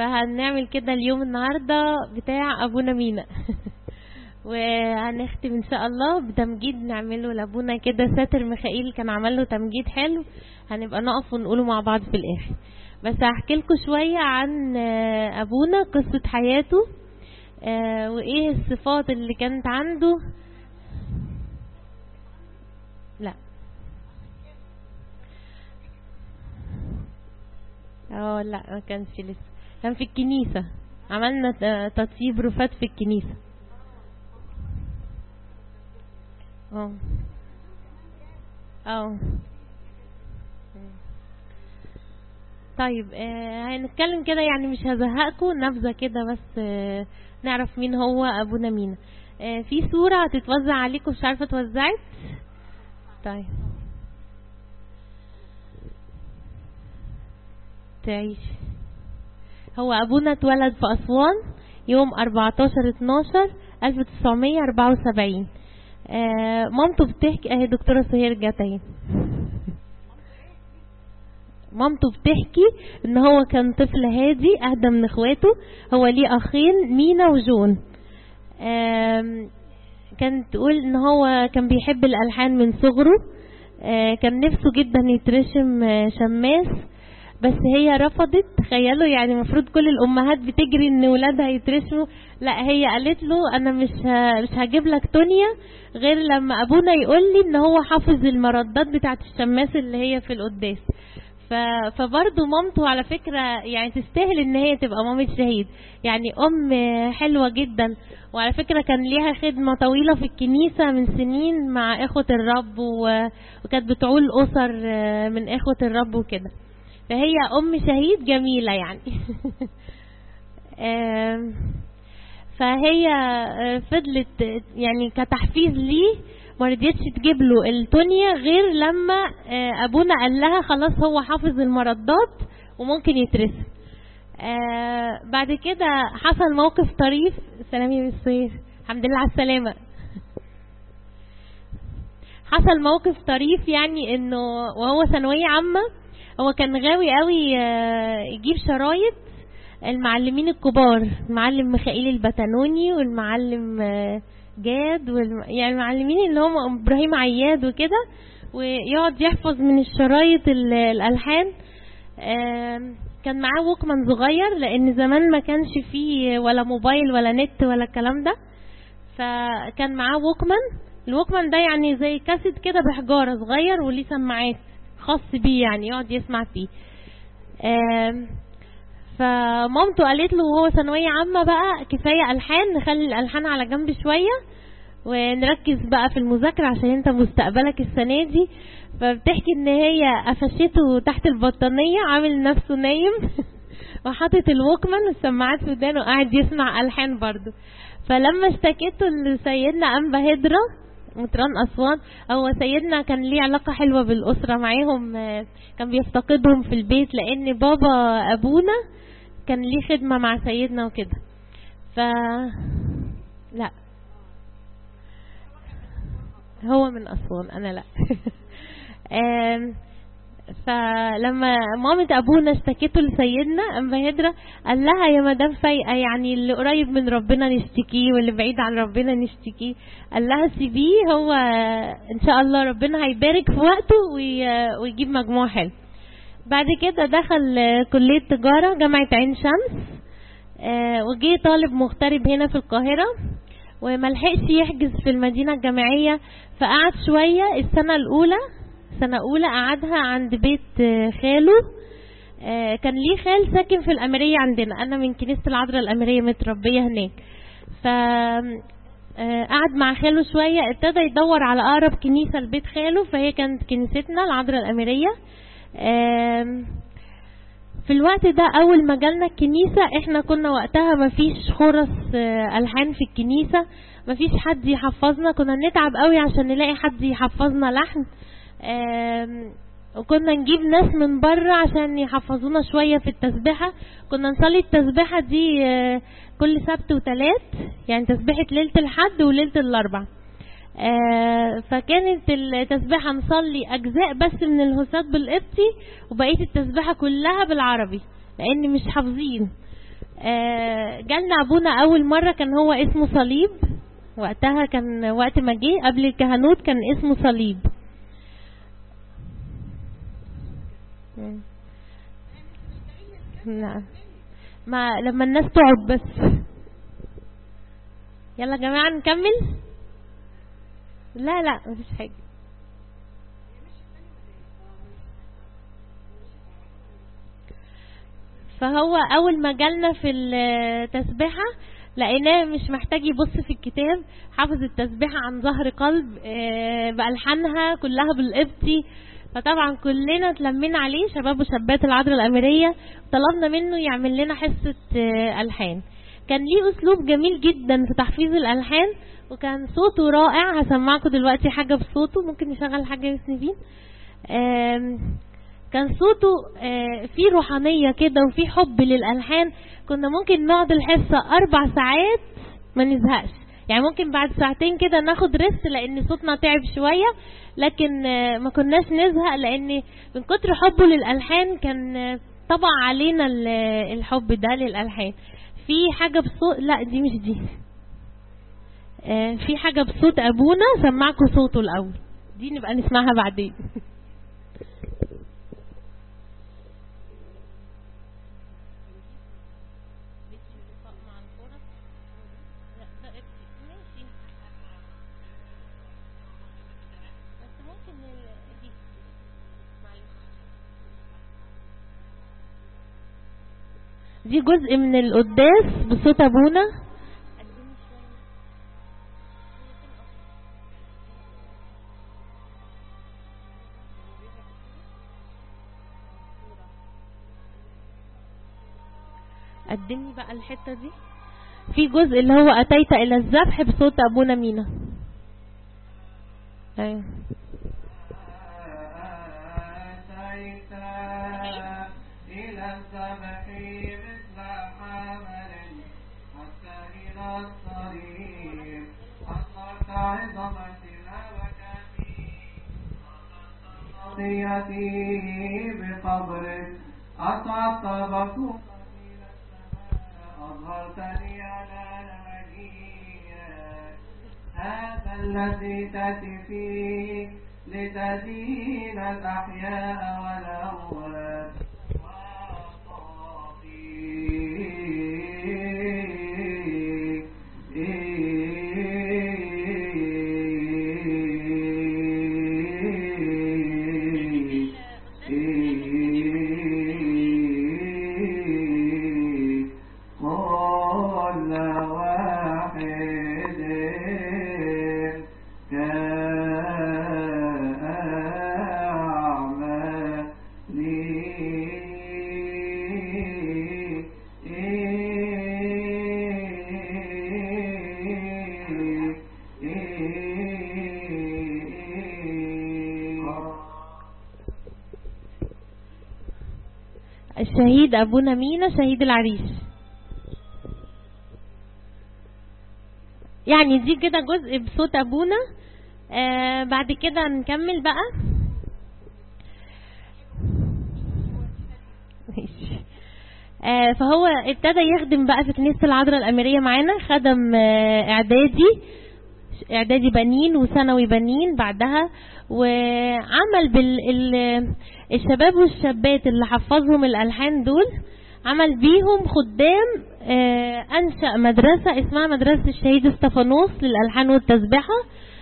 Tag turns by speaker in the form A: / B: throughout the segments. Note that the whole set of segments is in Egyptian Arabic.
A: فهنعمل كده اليوم النهارده بتاع ابونا مينا وهنختم ان شاء الله بتمجيد نعمله لابونا كده ساتر ميخائيل كان عمل له تمجيد حلو هنبقى نقف ونقوله مع بعض في الاخر بس هحكي لكم شويه عن آه، ابونا قصه حياته آه، وايه الصفات اللي كانت عنده لا اه لا ما كانش لسه كان في الكنيسة عملنا ت- تطيب رفات في الكنيسة اه اه طيب آه هنتكلم كده يعني مش هزهقكم نبذة كده بس آه نعرف مين هو ابونا مينا آه في صورة هتتوزع عليكم مش عارفة اتوزعت طيب تعيش هو ابونا اتولد في اسوان يوم 14 12 1974 آه مامته بتحكي اهي دكتوره سهير جت اهي مامته بتحكي ان هو كان طفل هادي اهدى من اخواته هو ليه اخين مينا وجون آم، كانت تقول ان هو كان بيحب الالحان من صغره آه، كان نفسه جدا يترشم آه، شماس بس هي رفضت تخيلوا يعني المفروض كل الامهات بتجري ان ولادها يترسموا لا هي قالت له انا مش ه... مش هجيب لك تونيا غير لما ابونا يقول لي ان هو حافظ المردات بتاعه الشماس اللي هي في القداس ف... فبرضه مامته على فكرة يعني تستاهل ان هي تبقى مامة شهيد يعني ام حلوة جدا وعلى فكرة كان ليها خدمة طويلة في الكنيسة من سنين مع اخوة الرب و... وكانت بتعول اسر من اخوة الرب وكده فهي ام شهيد جميلة يعني آم، فهي آه، فضلت يعني كتحفيز ليه ما رضيتش تجيب له التونيا غير لما آه، ابونا قال لها خلاص هو حافظ المردات وممكن يترسم آه، بعد كده حصل موقف طريف سلام يا بالصير الحمد لله على السلامة حصل موقف طريف يعني انه وهو ثانوية عامة هو كان غاوي قوي آه، يجيب شرايط المعلمين الكبار المعلم ميخائيل البتنوني والمعلم آه، جاد والم... يعني المعلمين اللي هم ابراهيم عياد وكده ويقعد يحفظ من الشرايط ال- الالحان آم، كان معاه ووكمان صغير لان زمان ما كانش فيه ولا موبايل ولا نت ولا الكلام ده فكان معاه ووكمان الووكمان ده يعني زي كاسيت كده بحجارة صغير وليه سماعات خاص بيه يعني يقعد يسمع فيه آم، فمامته قالت له وهو ثانوية عامة بقى كفاية ألحان نخلي الألحان على جنب شوية ونركز بقى في المذاكرة عشان انت مستقبلك السنة دي فبتحكي ان هي قفشته تحت البطانية عامل نفسه نايم وحاطط الوكمان والسماعات في ودانه وقاعد يسمع ألحان برضه فلما اشتكيته لسيدنا أنبا هدرة مطران أسوان هو سيدنا كان ليه علاقة حلوة بالأسرة معاهم آه، كان بيفتقدهم في البيت لأن بابا أبونا كان ليه خدمة مع سيدنا وكده ف لا هو من أسوان أنا لا آم، فلما مامة أبونا اشتكته لسيدنا أما هدرة قال لها يا مدام فايقة يعني اللي قريب من ربنا نشتكيه واللي بعيد عن ربنا نشتكيه قال لها سيبيه هو إن شاء الله ربنا هيبارك في وقته وي- ويجيب مجموع حلو بعد كده دخل آه، كلية تجارة جامعة عين شمس آه، وجه طالب مغترب هنا في القاهرة وملحقش يحجز في المدينة الجامعية فقعد شوية السنة الأولى سنة أولى قعدها عند بيت آه، خاله آه، كان ليه خال ساكن في الأميرية عندنا أنا من كنيسة العذراء الأميرية متربية هناك ف آه، قعد مع خاله شوية ابتدى يدور على أقرب كنيسة لبيت خاله فهي كانت كنيستنا العذراء الأميرية آم، في الوقت ده اول ما جالنا الكنيسة احنا كنا وقتها مفيش خرس آه، الحان في الكنيسة مفيش حد يحفظنا كنا نتعب قوي عشان نلاقي حد يحفظنا لحن آم، وكنا نجيب ناس من بره عشان يحفظونا شوية في التسبيحة كنا نصلي التسبيحة دي آه، كل سبت وتلات يعني تسبيحة ليلة الحد وليلة الاربع آه، فكانت التسبيحة نصلي أجزاء بس من الهسات بالقبطي وبقية التسبيحة كلها بالعربي لأن مش حافظين آه، جالنا ابونا اول مرة كان هو اسمه صليب وقتها كان وقت ما جه قبل الكهنوت كان اسمه صليب مم. نعم ما لما الناس تقعد بس يلا يا جماعة نكمل لا لا مفيش حاجة فهو اول ما جالنا في التسبيحة لقيناه مش محتاج يبص في الكتاب حافظ التسبيحة عن ظهر قلب آه، بألحانها كلها بالقبطي فطبعا كلنا اتلمينا عليه شباب وشابات العذراء الأميرية طلبنا منه يعمل لنا حصة آه، ألحان كان ليه أسلوب جميل جدا في تحفيظ الألحان وكان صوته رائع هسمعكم دلوقتي حاجة بصوته ممكن نشغل حاجة يا نيفين آم، كان صوته آه، فيه روحانية كده وفيه حب للألحان كنا ممكن نقعد الحصة أربع ساعات ما نزهقش يعني ممكن بعد ساعتين كده ناخد ريست لأن صوتنا تعب شوية لكن آه، ما كناش نزهق لأن من كتر حبه للألحان كان آه، طبع علينا ال- الحب ده للألحان في حاجة بصوت لا دي مش دي آه، في حاجة بصوت أبونا سمعكم صوته الأول دي نبقى نسمعها بعدين دي جزء من القداس بصوت ابونا قدمني بقى الحتة دي في جزء اللي هو أتيت إلى الذبح بصوت أبونا مينا أيوه
B: أتيت إلى الذبح مثل حمل حتى إلى الصليب أطلقت عظمتي وكفي خطيتي بقبرك أصعدت بكوك أظهرتني على وجهك هذا الذي تأتي فيه لتدين الأحياء والأموات كل واحد
A: الشهيد أبونا مينا شهيد العريش يعني دي كده جزء بصوت أبونا آه بعد كده نكمل بقى ماشي. آه فهو ابتدى يخدم بقى في كنيسة العذراء الأميرية معانا خدم آه إعدادي إعدادي بنين وثانوي بنين بعدها وعمل بال ال- الشباب والشابات اللي حفظهم الألحان دول عمل بيهم خدام آه، أنشأ مدرسة اسمها مدرسة الشهيد استفانوس للألحان والتسبحة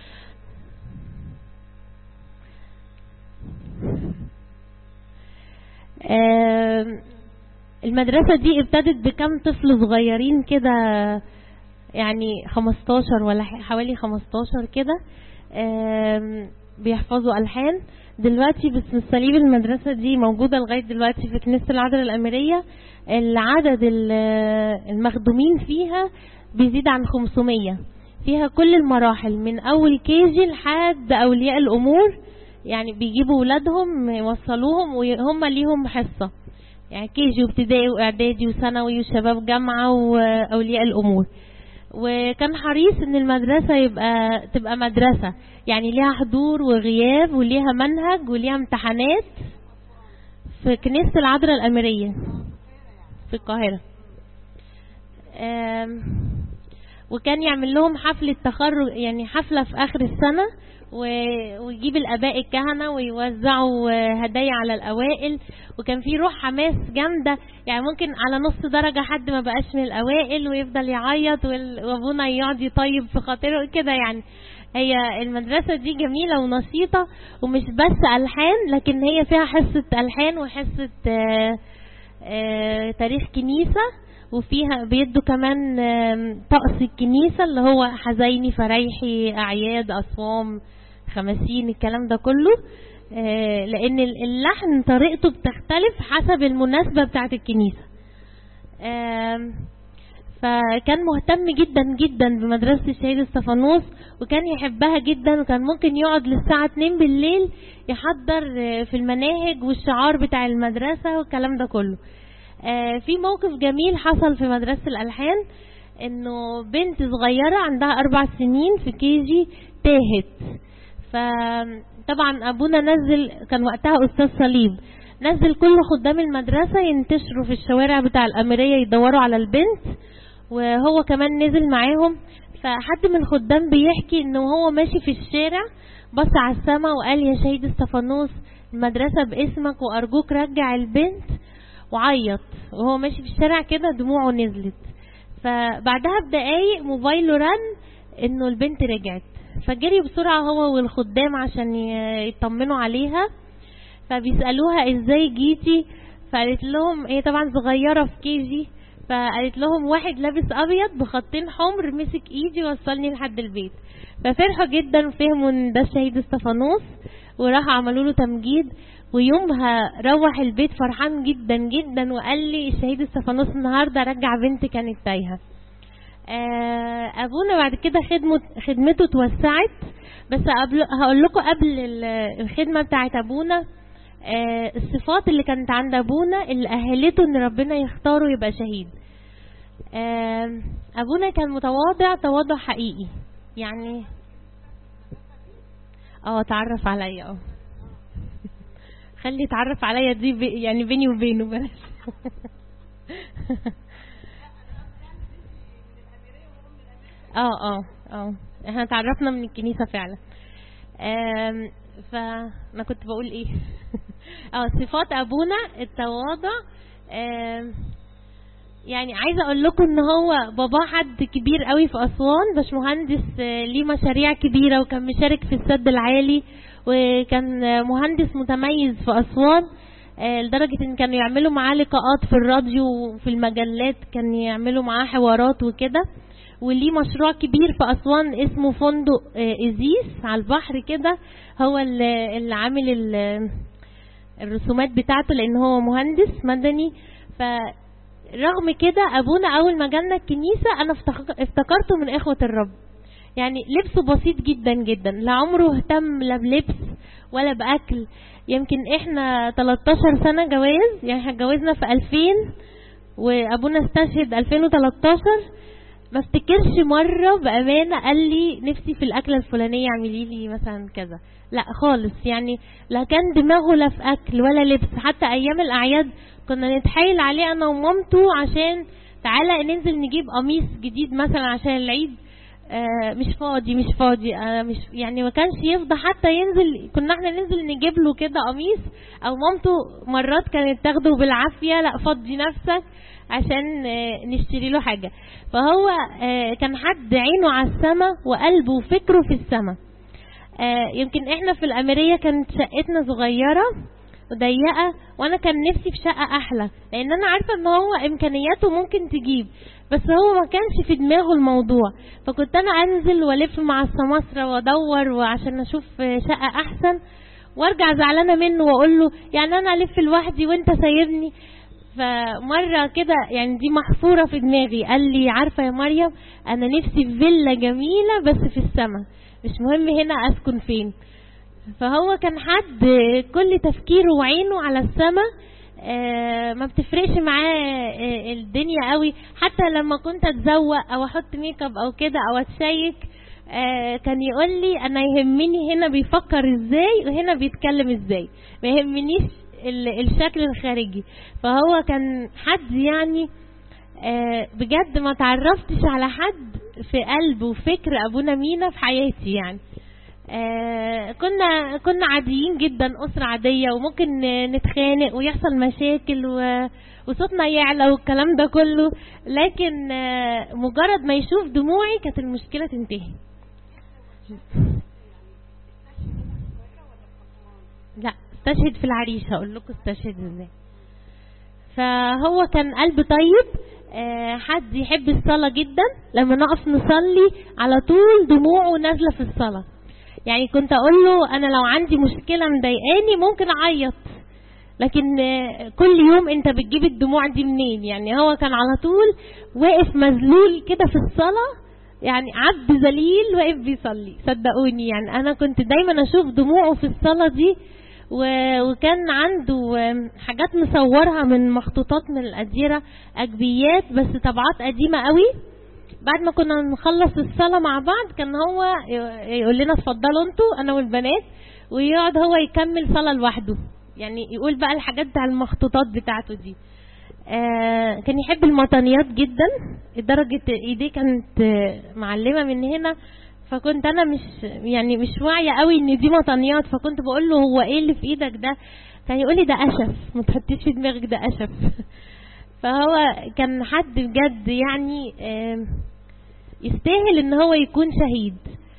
A: آم، المدرسة دي ابتدت بكم طفل صغيرين كده يعني 15 ولا ح- حوالي 15 كده آم، بيحفظوا ألحان دلوقتي باسم الصليب المدرسة دي موجودة لغاية دلوقتي في كنيسة العذراء الأميرية العدد ال- المخدومين فيها بيزيد عن 500 فيها كل المراحل من أول كيجي لحد أولياء الأمور يعني بيجيبوا ولادهم يوصلوهم وهم ليهم حصة يعني كيجي وابتدائي واعدادي وثانوي وشباب جامعة واولياء الامور وكان حريص ان المدرسة يبقى تبقى مدرسة يعني ليها حضور وغياب وليها منهج وليها امتحانات في كنيسة العذراء الأميرية في القاهرة آم، وكان يعمل لهم حفلة تخرج يعني حفلة في آخر السنة و- ويجيب الآباء الكهنة ويوزعوا آه، هدايا على الأوائل وكان في روح حماس جامدة يعني ممكن على نص درجة حد ما بقاش من الأوائل ويفضل يعيط وال- وأبونا يقعد يطيب في خاطره كده يعني هي المدرسة دي جميلة ونشيطة ومش بس ألحان لكن هي فيها حصة ألحان وحصة آه، آه، تاريخ كنيسة وفيها بيدوا كمان آم، طقس الكنيسة اللي هو حزيني فريحي أعياد أصوام خمسين الكلام ده كله آه، لأن ال- اللحن طريقته بتختلف حسب المناسبة بتاعت الكنيسة آم، فكان مهتم جدا جدا بمدرسة الشهيد استفانوس وكان يحبها جدا وكان ممكن يقعد للساعة 2 بالليل يحضر آه، في المناهج والشعار بتاع المدرسة والكلام ده كله آه، في موقف جميل حصل في مدرسة الألحان انه بنت صغيرة عندها أربع سنين في كيجي تاهت فطبعا أبونا نزل كان وقتها أستاذ صليب نزل كل خدام المدرسة ينتشروا في الشوارع بتاع الأميرية يدوروا على البنت وهو كمان نزل معاهم فحد من الخدام بيحكي انه هو ماشي في الشارع بص على السماء وقال يا شهيد استفانوس المدرسة باسمك وأرجوك رجع البنت وعيط وهو ماشي في الشارع كده دموعه نزلت فبعدها بدقايق موبايله رن انه البنت رجعت فجري بسرعة هو والخدام عشان ي- يطمنوا عليها فبيسألوها ازاي جيتي فقالت لهم هي طبعا صغيرة في كيجي فقالت لهم واحد لابس ابيض بخطين حمر مسك ايدي وصلني لحد البيت ففرحوا جدا وفهموا ان ده الشهيد استفانوس وراحوا عملوا له تمجيد ويومها روح البيت فرحان جدا جدا وقال لي الشهيد استفانوس النهارده رجع بنت كانت تايهه آه، ابونا بعد كده خدمه خدمته اتوسعت بس قبل هقول لكم قبل ال- الخدمه بتاعت ابونا آه، الصفات اللي كانت عند ابونا اللي اهلته ان ربنا يختاره يبقى شهيد آه، ابونا كان متواضع تواضع حقيقي يعني اه اتعرف عليا اه خلي يتعرف عليا دي بي يعني بيني وبينه بلاش اه اه اه احنا اتعرفنا من الكنيسة فعلا آم، فانا كنت بقول ايه اه صفات ابونا التواضع آم، يعني عايزه اقول لكم ان هو بابا حد كبير قوي في اسوان باشمهندس آه، ليه مشاريع كبيره وكان مشارك في السد العالي وكان آه، مهندس متميز في اسوان آه، لدرجه ان كانوا يعملوا معاه لقاءات في الراديو وفي المجلات كان يعملوا معاه حوارات وكده وليه مشروع كبير في اسوان اسمه فندق آه، ازيس على البحر كده هو اللي اللي عامل ال- الرسومات بتاعته لان هو مهندس مدني ف رغم كده ابونا اول ما جالنا الكنيسه انا افتخ- افتكرته من اخوه الرب يعني لبسه بسيط جدا جدا لا عمره اهتم لا بلبس ولا باكل يمكن احنا 13 سنه جواز يعني احنا اتجوزنا في 2000 وابونا استشهد 2013 ما افتكرش مره بامانه قال لي نفسي في الاكله الفلانيه اعملي لي مثلا كذا لا خالص يعني لا كان دماغه لا في اكل ولا لبس حتى ايام الاعياد كنا نتحايل عليه انا ومامته عشان تعالى ننزل نجيب قميص جديد مثلا عشان العيد آه مش فاضي مش فاضي آه مش يعني ما كانش يفضى حتى ينزل كنا احنا ننزل نجيب له كده قميص او مامته مرات كانت تاخده بالعافيه لا فضي نفسك عشان آه نشتري له حاجه فهو آه كان حد عينه على السما وقلبه وفكره في السما آه يمكن احنا في الاميريه كانت شقتنا صغيره وضيقه وانا كان نفسي في شقه احلى لان انا عارفه ان هو امكانياته ممكن تجيب بس هو ما كانش في دماغه الموضوع فكنت انا انزل والف مع السماسرة وادور وعشان اشوف شقه احسن وارجع زعلانه منه واقول له يعني انا الف لوحدي وانت سايبني فمره كده يعني دي محفوره في دماغي قال لي عارفه يا مريم انا نفسي في فيلا جميله بس في السماء مش مهم هنا اسكن فين فهو كان حد كل تفكيره وعينه على السماء آه ما بتفرقش معاه آه الدنيا قوي حتى لما كنت اتزوق او احط ميك اب او كده او اتشيك آه كان يقول لي انا يهمني هنا بيفكر ازاي وهنا بيتكلم ازاي ما يهمنيش الشكل الخارجي فهو كان حد يعني آه، بجد ما تعرفتش على حد في قلب وفكر ابونا مينا في حياتي يعني آه، كنا كنا عاديين جدا اسره عاديه وممكن نتخانق ويحصل مشاكل و وصوتنا يعلى والكلام ده كله لكن آه، مجرد ما يشوف دموعي كانت المشكله تنتهي لا استشهد في العريش هقول لكم استشهد ازاي فهو كان قلب طيب آه، حد يحب الصلاة جدا لما نقف نصلي على طول دموعه نازلة في الصلاة يعني كنت اقول له انا لو عندي مشكلة مضايقاني ممكن اعيط لكن آه، كل يوم انت بتجيب الدموع دي منين يعني هو كان على طول واقف مذلول كده في الصلاة يعني عبد ذليل واقف بيصلي صدقوني يعني انا كنت دايما اشوف دموعه في الصلاة دي و- وكان عنده آم، حاجات مصورها من مخطوطات من الأديرة أجبيات بس طبعات قديمة قوي بعد ما كنا نخلص الصلاة مع بعض كان هو ي- يقول لنا اتفضلوا انتوا أنا والبنات ويقعد هو يكمل صلاة لوحده يعني يقول بقى الحاجات بتاع المخطوطات بتاعته دي آه كان يحب المطانيات جدا لدرجة ايديه كانت آه، معلمة من هنا فكنت انا مش يعني مش واعية قوي ان دي مطانيات فكنت بقول له هو ايه اللي في ايدك ده كان يقول لي ده اشف ما تحطيش في دماغك ده اشف فهو كان حد بجد يعني آم، يستاهل ان هو يكون شهيد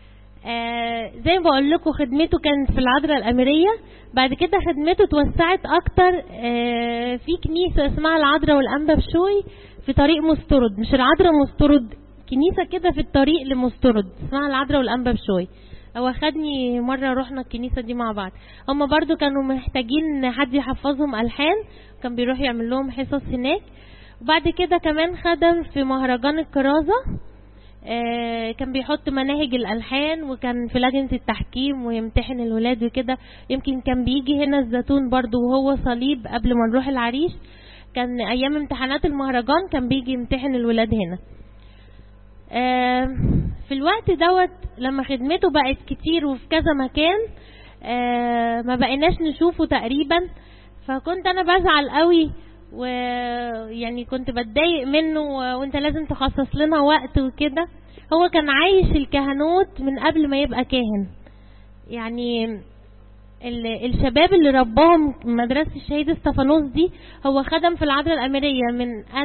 A: آه زي ما بقول لكم خدمته كانت في العذراء الأميرية بعد كده خدمته توسعت أكتر آه في كنيسة اسمها العذراء والأنبا بشوي في طريق مسترد مش العذراء مسترد كنيسة كده في الطريق لمسترد اسمها العذراء والأنبا بشوي هو خدني مرة رحنا الكنيسة دي مع بعض هما برضو كانوا محتاجين حد يحفظهم ألحان كان بيروح يعمل لهم حصص هناك وبعد كده كمان خدم في مهرجان الكرازة آه، كان بيحط مناهج الألحان وكان في لجنة التحكيم ويمتحن الولاد وكده يمكن كان بيجي هنا الزيتون برضو وهو صليب قبل ما نروح العريش كان أيام امتحانات المهرجان كان بيجي يمتحن الولاد هنا آه، في الوقت دوت لما خدمته بقت كتير وفي كذا مكان آه، ما بقيناش نشوفه تقريبا فكنت انا بزعل قوي ويعني كنت بتضايق منه و- وانت لازم تخصص لنا وقت وكده هو كان عايش الكهنوت من قبل ما يبقى كاهن يعني ال- الشباب اللي رباهم مدرسة الشهيد استفانوس دي هو خدم في العذراء الأميرية من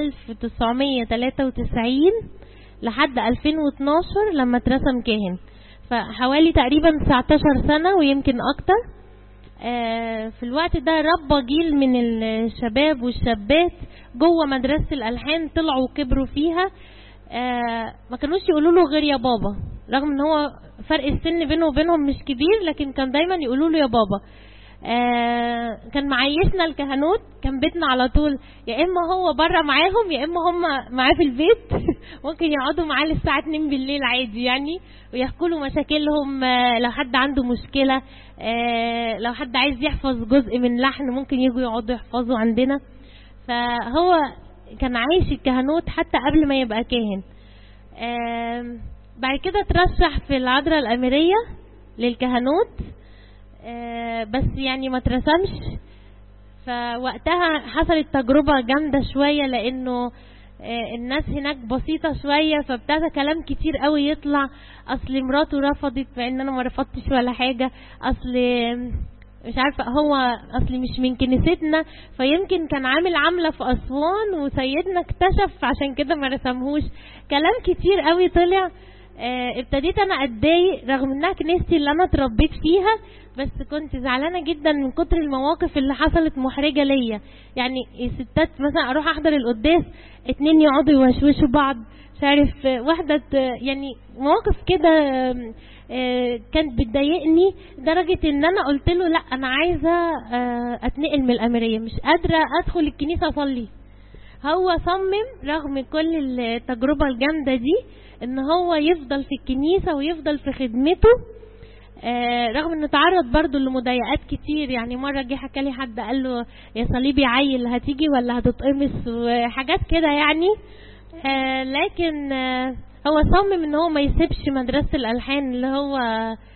A: 1993 لحد 2012 لما اترسم كاهن فحوالي تقريبا 19 سنة ويمكن أكتر آه، في الوقت ده ربى جيل من الشباب والشابات جوه مدرسة الألحان طلعوا وكبروا فيها آه، ما كانوش يقولوا له غير يا بابا رغم ان هو فرق السن بينه وبينهم مش كبير لكن كان دايما يقولوا له يا بابا آه، كان معيشنا الكهنوت كان بيتنا على طول يا اما هو بره معاهم يا اما هم معاه في البيت ممكن يقعدوا معاه للساعه 2 بالليل عادي يعني ويحكوا له مشاكلهم آه، لو حد عنده مشكله آه، لو حد عايز يحفظ جزء من لحن ممكن يجوا يقعدوا يحفظوا عندنا فهو كان عايش الكهنوت حتى قبل ما يبقى كاهن آم، بعد كده ترشح في العذراء الأميرية للكهنوت آه، بس يعني ما ترسمش فوقتها حصلت تجربة جامدة شوية لأنه آه، الناس هناك بسيطة شوية فابتدى كلام كتير قوي يطلع أصل مراته رفضت مع إن أنا ما رفضتش ولا حاجة أصل مش عارفة هو أصل مش من كنيستنا فيمكن كان عامل عاملة في أسوان وسيدنا اكتشف عشان كده ما رسمهوش كلام كتير قوي طلع آه، ابتديت انا اتضايق رغم انها كنيستي اللي انا اتربيت فيها بس كنت زعلانه جدا من كتر المواقف اللي حصلت محرجه ليا يعني الستات مثلا اروح احضر القداس اتنين يقعدوا يوشوشوا بعض مش عارف آه، واحده ت- يعني مواقف كده آم، آه، كانت بتضايقني لدرجه ان انا قلت له لا انا عايزه آه، اتنقل من الاميريه مش قادره ادخل الكنيسه اصلي هو صمم رغم كل التجربة الجامدة دي ان هو يفضل في الكنيسة ويفضل في خدمته آه، رغم انه تعرض برضه لمضايقات كتير يعني مرة جه حكى لي حد قال له يا صليبي عيل هتيجي ولا هتتقمص وحاجات كده يعني آه، لكن آه، هو صمم ان هو ما يسيبش مدرسة الالحان اللي هو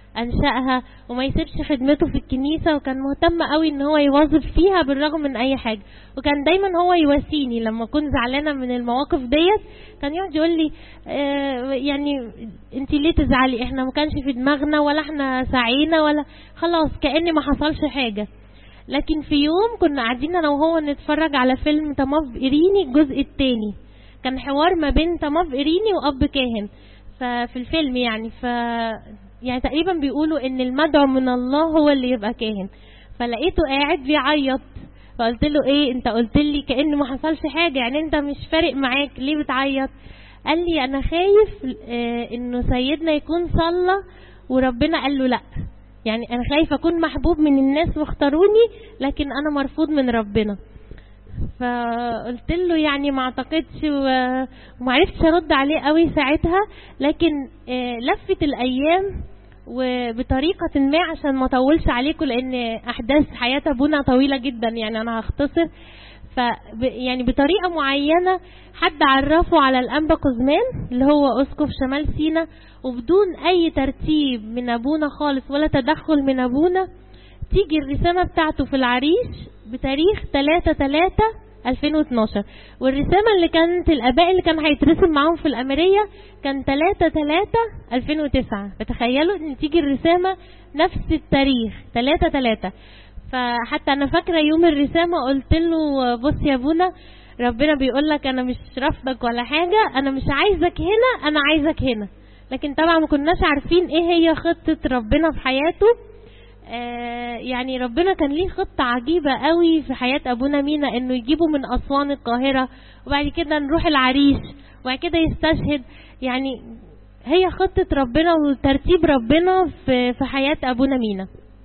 A: انشأها وما يسيبش خدمته في الكنيسة وكان مهتم قوي ان هو يواظب فيها بالرغم من اي حاجة وكان دايما هو يواسيني لما كنت زعلانة من المواقف ديت كان يقعد يقول لي آه يعني انت ليه تزعلي احنا ما كانش في دماغنا ولا احنا سعينا ولا خلاص كأن ما حصلش حاجة لكن في يوم كنا قاعدين انا وهو نتفرج على فيلم طماف إيريني الجزء الثاني كان حوار ما بين طماف إيريني وأب كاهن ففي الفيلم يعني ف يعني تقريبا بيقولوا ان المدعو من الله هو اللي يبقى كاهن فلقيته قاعد بيعيط فقلت له ايه انت قلت لي كأن ما حصلش حاجة يعني انت مش فارق معاك ليه بتعيط قال لي انا خايف اه انه سيدنا يكون صلى وربنا قال له لا يعني انا خايف اكون محبوب من الناس واختاروني لكن انا مرفوض من ربنا فقلت له يعني ما اعتقدش وما عرفتش ارد عليه قوي ساعتها لكن لفت الايام وبطريقة ما عشان ما اطولش عليكم لان احداث حياة ابونا طويلة جدا يعني انا هختصر ف يعني بطريقة معينة حد عرفه على الانبا قزمان اللي هو اسقف شمال سينا وبدون اي ترتيب من ابونا خالص ولا تدخل من ابونا تيجي الرسالة بتاعته في العريش بتاريخ 3 3 2012 والرسالة اللي كانت الآباء اللي كان هيترسم معاهم في الأميرية كان 3 3 2009 فتخيلوا ان تيجي الرسامة نفس التاريخ 3 3 فحتى أنا فاكرة يوم الرسامة قلت له بص يا ابونا ربنا بيقول لك أنا مش رافضك ولا حاجة أنا مش عايزك هنا أنا عايزك هنا لكن طبعا ما كناش عارفين ايه هي خطة ربنا في حياته آه يعني ربنا كان ليه خطة عجيبة قوي في حياة أبونا مينا إنه يجيبه من أسوان القاهرة وبعد كده نروح العريش وبعد كده يستشهد يعني هي خطة ربنا وترتيب ربنا في في حياة أبونا مينا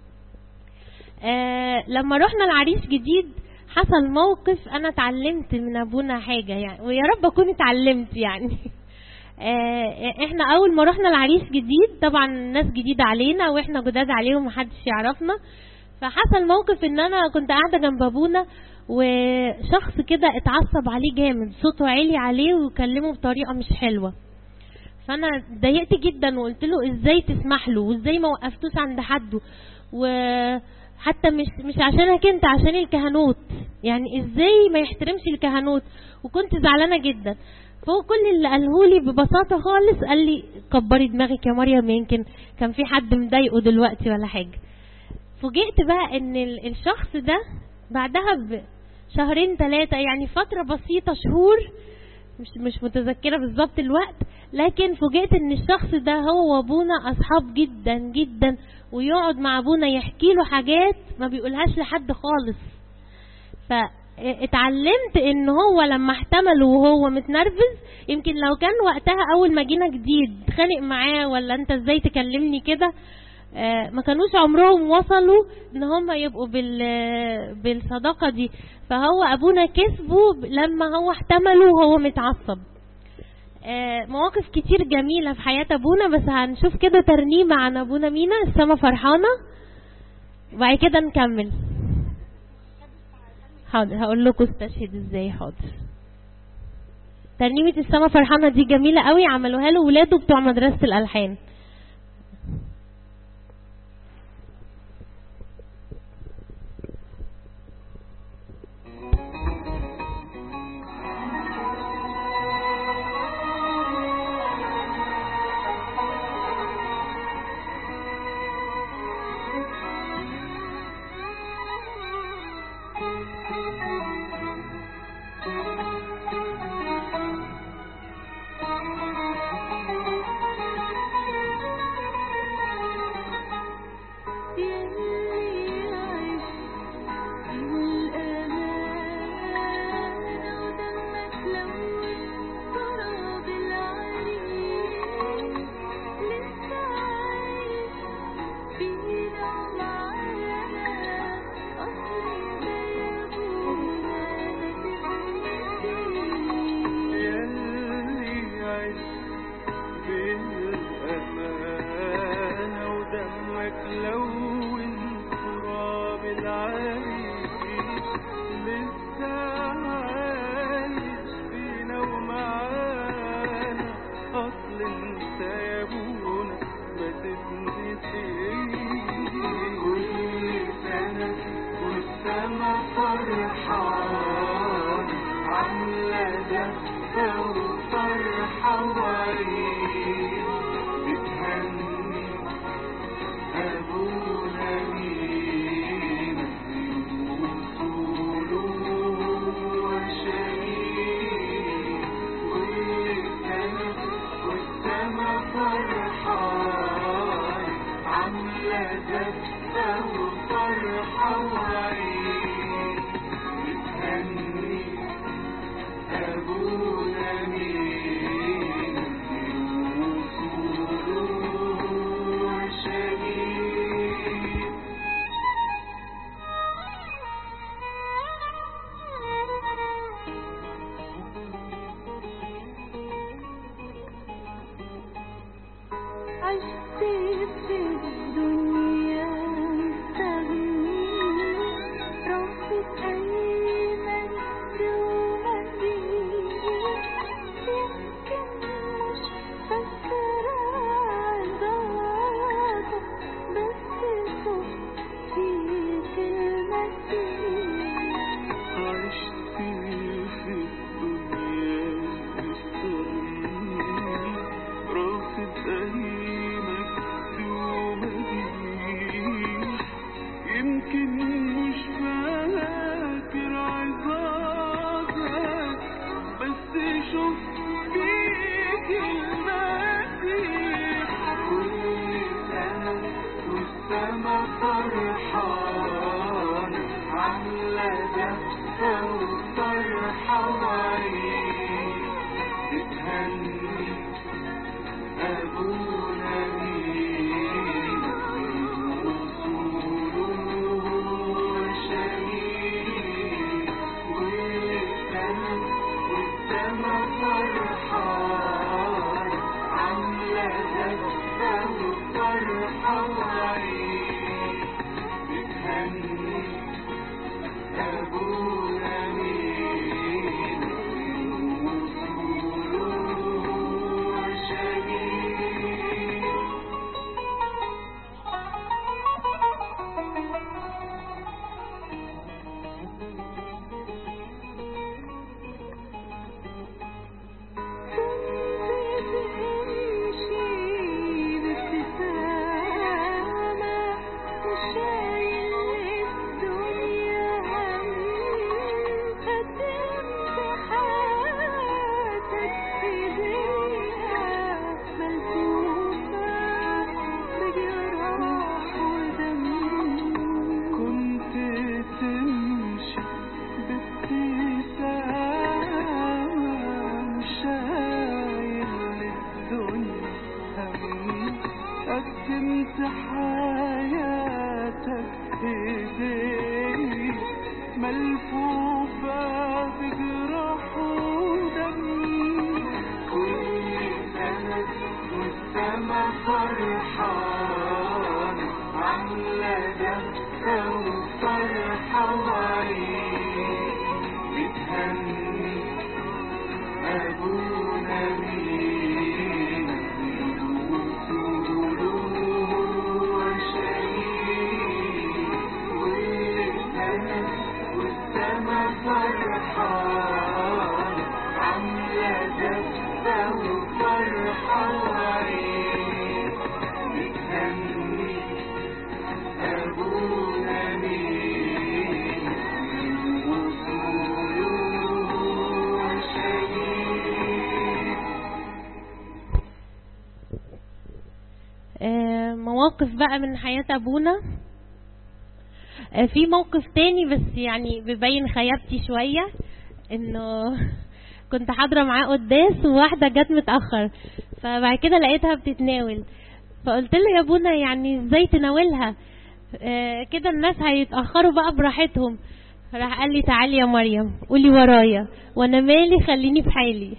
A: آه لما رحنا العريش جديد حصل موقف أنا اتعلمت من أبونا حاجة يعني ويا رب أكون اتعلمت يعني احنا اول ما رحنا العريس جديد طبعا ناس جديدة علينا واحنا جداد عليهم محدش يعرفنا فحصل موقف ان انا كنت قاعدة جنب ابونا وشخص كده اتعصب عليه جامد صوته عالي عليه وكلمه بطريقة مش حلوة فانا اتضايقت جدا وقلت له ازاي تسمح له وازاي ما وقفتوش عند حده وحتى مش مش عشانك انت عشان الكهنوت يعني ازاي ما يحترمش الكهنوت وكنت زعلانة جدا فهو كل اللي قاله لي ببساطة خالص قال لي كبري دماغك يا مريم يمكن كان في حد مضايقه دلوقتي ولا حاجة فوجئت بقى ان الشخص ده بعدها بشهرين ثلاثة يعني فترة بسيطة شهور مش مش متذكرة بالظبط الوقت لكن فوجئت ان الشخص ده هو وابونا اصحاب جدا جدا ويقعد مع ابونا يحكي له حاجات ما بيقولهاش لحد خالص ف اتعلمت ان هو لما احتمله وهو متنرفز يمكن لو كان وقتها اول ما جينا جديد اتخانق معاه ولا انت ازاي تكلمني كده اه ما كانوش عمرهم وصلوا ان هم يبقوا بال بالصداقة دي فهو ابونا كسبه لما هو احتمله وهو متعصب اه مواقف كتير جميلة في حياة ابونا بس هنشوف كده ترنيمة عن ابونا مينا السما فرحانة وبعد كده نكمل حاضر هقول لكم استشهد ازاي حاضر ترنيمة السما فرحانة دي جميلة قوي عملوها له ولاده بتوع مدرسة الألحان
B: أصل انت يا ابونا ما تتنسيش فرحان عاملة دفة وفرحة وعيد بتهني أبونا مينا وصوله وشهيد كل سنة والسما فرحان عاملة دفة وفرحة وعيد بتهني أبونا مينا وصوله وشهيد
C: عشت في الدنيا مستغني رفض أيمن ومدين يمكن مش فاكرة عذابك بس شفت فيك المسيح
B: عشت في الدنيا مستغني رافض أهينك ومديح يمكن مش فاكر عظاتك بس شفت فيك المسيح كل سنة والسما فرحان عاملة دفة وفرحة وعيد بتهني أبونا مينا وصوله وشهيد كل سنة والسما فرحان عاملة دفة وفرحة وعيد بتهني أبونا مينا وصوله وشهيد
C: كنت بتمشي بابتسامة وشايل الدنيا هم قدمت حياتك إيديها ملفوفة بجراح ودم
B: كنت تمشي بابتسام شايل الدنيا همي قدمت حياتك ايديك ملفوفة بجراح ودم كل سنة والسما فرحان عاملة دفة وفرحة وعيد بتهني أبونا مينا وصوله وشهيد كل سنة والسما فرحان عاملة دفة وفرحة وعيد بتهني أبونا مينا وصوله وشهيد
A: آه، مواقف بقى من حياة أبونا آه، في موقف تاني بس يعني بيبين خيبتي شوية انه كنت حاضرة معاه قداس وواحدة جت متأخر فبعد كده لقيتها بتتناول فقلت له يا ابونا يعني ازاي تناولها آه، كده الناس هيتأخروا بقى براحتهم راح قال لي تعالي يا مريم قولي ورايا وانا مالي خليني في حالي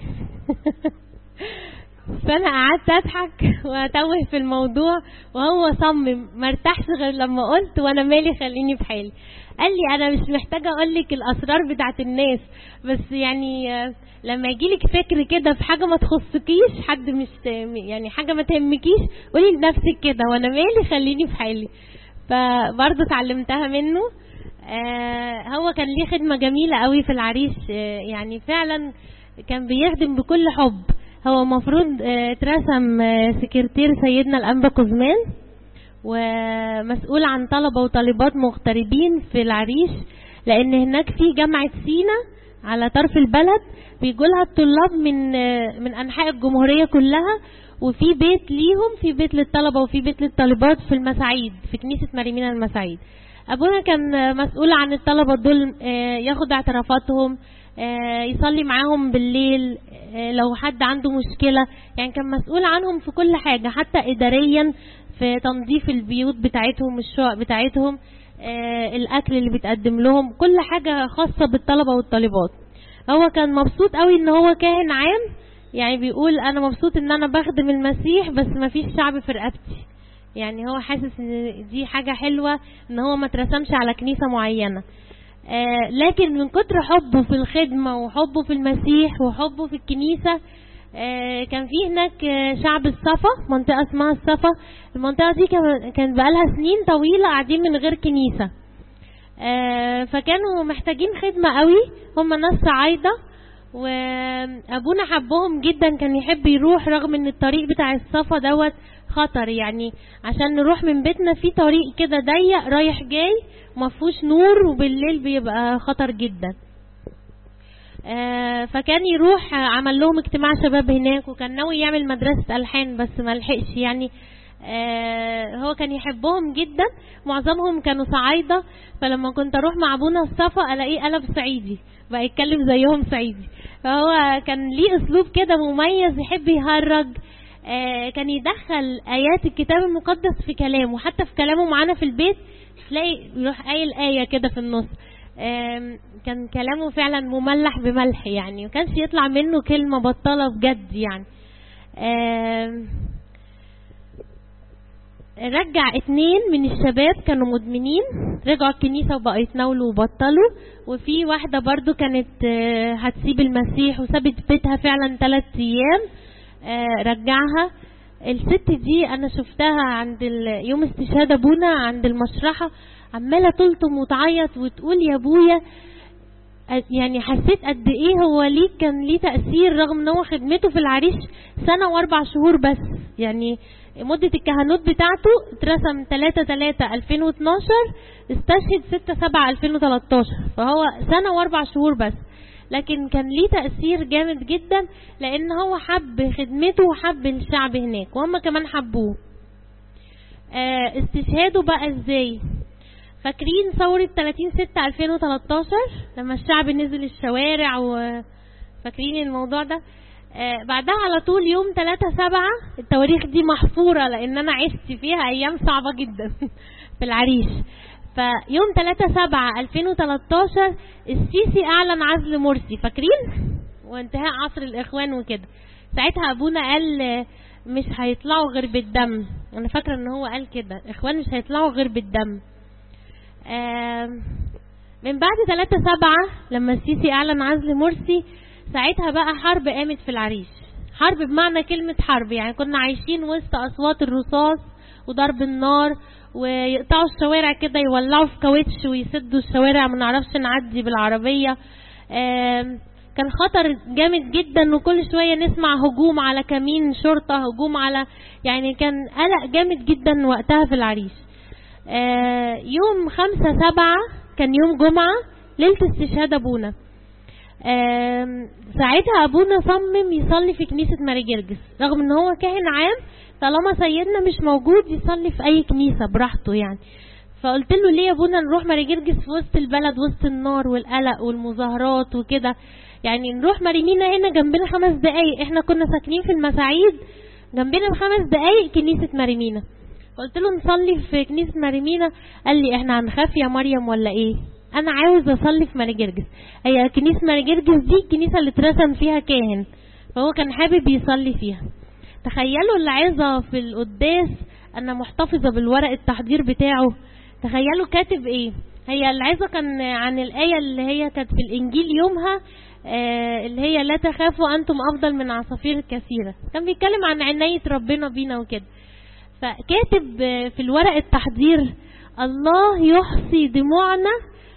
A: فانا قعدت اضحك واتوه في الموضوع وهو صمم ما ارتاحش غير لما قلت وانا مالي خليني في حالي قال لي انا مش محتاجه اقول لك الاسرار بتاعت الناس بس يعني آه، لما يجيلك فكر كده في حاجه ما تخصكيش حد مش يعني حاجه ما تهمكيش قولي لنفسك كده وانا مالي خليني في حالي فبرضه اتعلمتها منه آه هو كان ليه خدمة جميلة قوي في العريش آه يعني فعلا كان بيخدم بكل حب هو المفروض آه اترسم آه سكرتير سيدنا الأنبا كوزمان ومسؤول عن طلبة وطالبات مغتربين في العريش لأن هناك في جامعة سينا على طرف البلد بيجولها الطلاب من آه من أنحاء الجمهورية كلها وفي بيت ليهم في بيت للطلبة وفي بيت للطالبات في المساعيد في كنيسة مريمينا المساعيد ابونا كان مسؤول عن الطلبة دول آه، ياخد اعترافاتهم آه، يصلي معاهم بالليل آه، لو حد عنده مشكلة يعني كان مسؤول عنهم في كل حاجة حتى اداريا في تنظيف البيوت بتاعتهم الشقق بتاعتهم آه، الاكل اللي بيتقدم لهم كل حاجة خاصة بالطلبة والطالبات هو كان مبسوط قوي ان هو كاهن عام يعني بيقول انا مبسوط ان انا بخدم المسيح بس ما فيش شعب في رقبتي يعني هو حاسس ان دي حاجة حلوة ان هو ما اترسمش على كنيسة معينة آه لكن من كتر حبه في الخدمة وحبه في المسيح وحبه في الكنيسة آه كان في هناك آه، شعب الصفا منطقة اسمها الصفا المنطقة دي كان- كان بقالها سنين طويلة قاعدين من غير كنيسة آه، فكانوا محتاجين خدمة قوي هم ناس صعايدة وابونا حبهم جدا كان يحب يروح رغم ان الطريق بتاع الصفا دوت خطر يعني عشان نروح من بيتنا في طريق كده ضيق رايح جاي مفهوش نور وبالليل بيبقى خطر جدا آه، فكان يروح آه، عمل لهم اجتماع شباب هناك وكان ناوي يعمل مدرسة ألحان بس ما لحقش يعني آه، هو كان يحبهم جدا معظمهم كانوا صعايدة فلما كنت اروح مع ابونا الصفا الاقيه قلب صعيدي بقى يتكلم زيهم صعيدي فهو كان ليه اسلوب كده مميز يحب يهرج آه، كان يدخل ايات الكتاب المقدس في كلامه حتى في كلامه معانا في البيت تلاقي يروح قايل ايه كده في النص آم، كان كلامه فعلا مملح بملح يعني ما كانش يطلع منه كلمة بطالة بجد يعني آم، رجع اتنين من الشباب كانوا مدمنين رجعوا الكنيسة وبقوا يتناولوا وبطلوا وفي واحدة برضو كانت آه، هتسيب المسيح وسابت بيتها فعلا ثلاث ايام آه، رجعها الست دي انا شفتها عند ال- يوم استشهاد ابونا عند المشرحة عمالة تلطم وتعيط وتقول يا ابويا أ- يعني حسيت قد ايه هو ليه كان ليه تأثير رغم ان هو خدمته في العريش سنة واربع شهور بس يعني مدة الكهنوت بتاعته اترسم 3 3 2012 استشهد 6 7 2013 فهو سنة واربع شهور بس لكن كان ليه تأثير جامد جدا لان هو حب خدمته وحب الشعب هناك وهم كمان حبوه آه، استشهاده بقى ازاي فاكرين ثورة 30 6 2013 لما الشعب نزل الشوارع وفاكرين الموضوع ده آه بعدها على طول يوم 3 7 التواريخ دي محفورة لان انا عشت فيها ايام صعبة جدا في العريش فيوم 3 7 2013 السيسي اعلن عزل مرسي فاكرين وانتهاء عصر الاخوان وكده ساعتها ابونا قال آه، مش هيطلعوا غير بالدم انا فاكره ان هو قال كده اخوان مش هيطلعوا غير بالدم آم، من بعد 3 7 لما السيسي اعلن عزل مرسي ساعتها بقى حرب قامت في العريش حرب بمعنى كلمة حرب يعني كنا عايشين وسط أصوات الرصاص وضرب النار ويقطعوا الشوارع كده يولعوا في كاوتش ويسدوا الشوارع ما نعرفش نعدي بالعربية آم، كان خطر جامد جدا وكل شوية نسمع هجوم على كمين شرطة هجوم على يعني كان قلق جامد جدا وقتها في العريش آه، يوم خمسة سبعة كان يوم جمعة ليلة استشهاد أبونا آم، ساعتها أبونا صمم يصلي في كنيسة ماري جرجس رغم إن هو كاهن عام طالما سيدنا مش موجود يصلي في أي كنيسة براحته يعني فقلت له ليه يا ابونا نروح ماري جرجس في وسط البلد وسط النار والقلق والمظاهرات وكده يعني نروح ماريمينا هنا جنبنا خمس دقايق احنا كنا ساكنين في المساعيد جنبنا بخمس دقايق كنيسة ماريمينا قلت له نصلي في كنيسة ماريمينا قال لي احنا هنخاف يا مريم ولا ايه انا عاوز اصلي في ماري جرجس هي كنيسة ماري جرجس دي الكنيسة اللي اترسم فيها كاهن فهو كان حابب يصلي فيها تخيلوا العظة في القداس انا محتفظة بالورق التحضير بتاعه تخيلوا كاتب ايه هي العظة كان عن الآية اللي هي كانت في الإنجيل يومها آه اللي هي لا تخافوا أنتم أفضل من عصافير كثيرة كان بيتكلم عن عناية ربنا بينا وكده فكاتب آه، في الورق التحضير الله يحصي دموعنا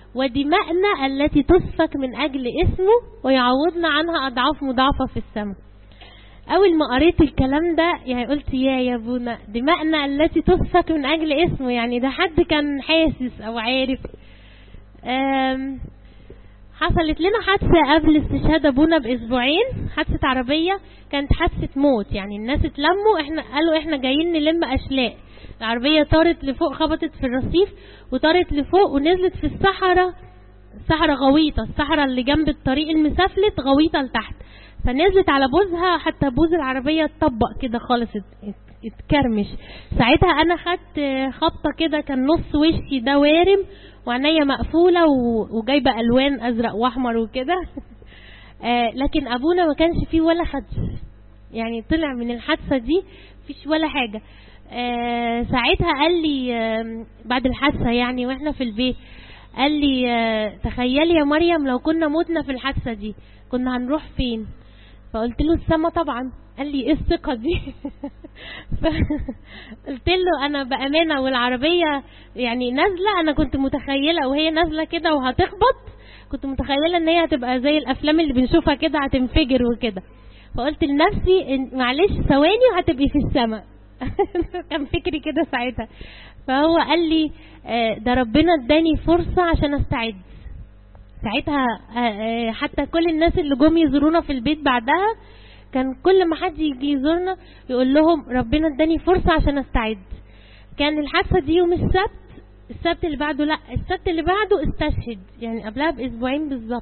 A: ودماءنا التي تسفك من أجل اسمه ويعوضنا عنها أضعاف مضاعفة في السماء أول ما قريت الكلام ده يعني قلت يا يا ابونا دماءنا التي تسفك من أجل اسمه يعني ده حد كان حاسس أو عارف أم حصلت لنا حادثة قبل استشهاد أبونا بأسبوعين حادثة عربية كانت حادثة موت يعني الناس اتلموا احنا قالوا احنا جايين نلم أشلاء العربية طارت لفوق خبطت في الرصيف وطارت لفوق ونزلت في الصحراء الصحراء غويطة الصحراء اللي جنب الطريق المسافلت غويطة لتحت فنزلت على بوزها حتى بوز العربية اتطبق كده خالص ات- ات- اتكرمش ساعتها انا خدت خبطة كده كان نص وشي ده وارم وعينيا مقفولة و- وجايبة الوان ازرق واحمر وكده آه، لكن ابونا ما كانش فيه ولا خدش يعني طلع من الحادثة دي مفيش ولا حاجة آه، ساعتها قال لي آم، بعد الحادثة يعني واحنا في البيت قال لي آه، تخيلي يا مريم لو كنا متنا في الحادثة دي كنا هنروح فين فقلت له السما طبعا قال لي ايه الثقة دي قلت له انا بأمانة والعربية يعني نازلة انا كنت متخيلة وهي نازلة كده وهتخبط كنت متخيلة ان هي هتبقى زي الافلام اللي بنشوفها كده هتنفجر وكده فقلت لنفسي إن- معلش ثواني وهتبقي في السماء كان فكري كده ساعتها فهو قال لي آه، ده ربنا اداني فرصة عشان استعد ساعتها آه، آه، حتى كل الناس اللي جم يزورونا في البيت بعدها كان كل ما حد يجي يزورنا يقول لهم ربنا اداني فرصة عشان استعد كان الحادثة دي يوم السبت السبت اللي بعده لا السبت اللي بعده استشهد يعني قبلها باسبوعين بالظبط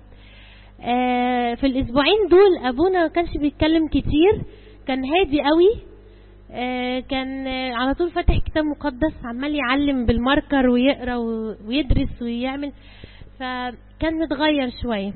A: آه، في الاسبوعين دول ابونا ما كانش بيتكلم كتير كان هادي قوي آه، كان آه، على طول فاتح كتاب مقدس عمال يعلم بالماركر ويقرا و- ويدرس ويعمل فكان متغير شويه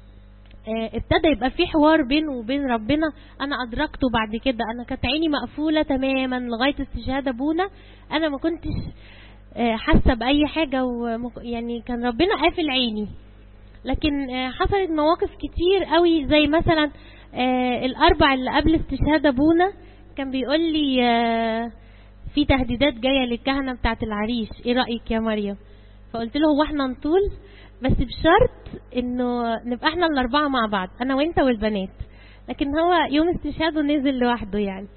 A: آه، ابتدى يبقى في حوار بينه وبين ربنا انا ادركته بعد كده انا كانت عيني مقفوله تماما لغايه استشهاد ابونا انا ما كنتش آه، حاسه باي حاجه ومك- يعني كان ربنا قافل عيني لكن آه، حصلت مواقف كتير قوي زي مثلا آه، الاربع اللي قبل استشهاد ابونا كان بيقول لي آه، في تهديدات جايه للكهنه بتاعه العريش ايه رايك يا مريم فقلت له هو احنا نطول بس بشرط انه نبقى احنا الاربعه مع بعض انا وانت والبنات لكن هو يوم استشهاده نزل لوحده يعني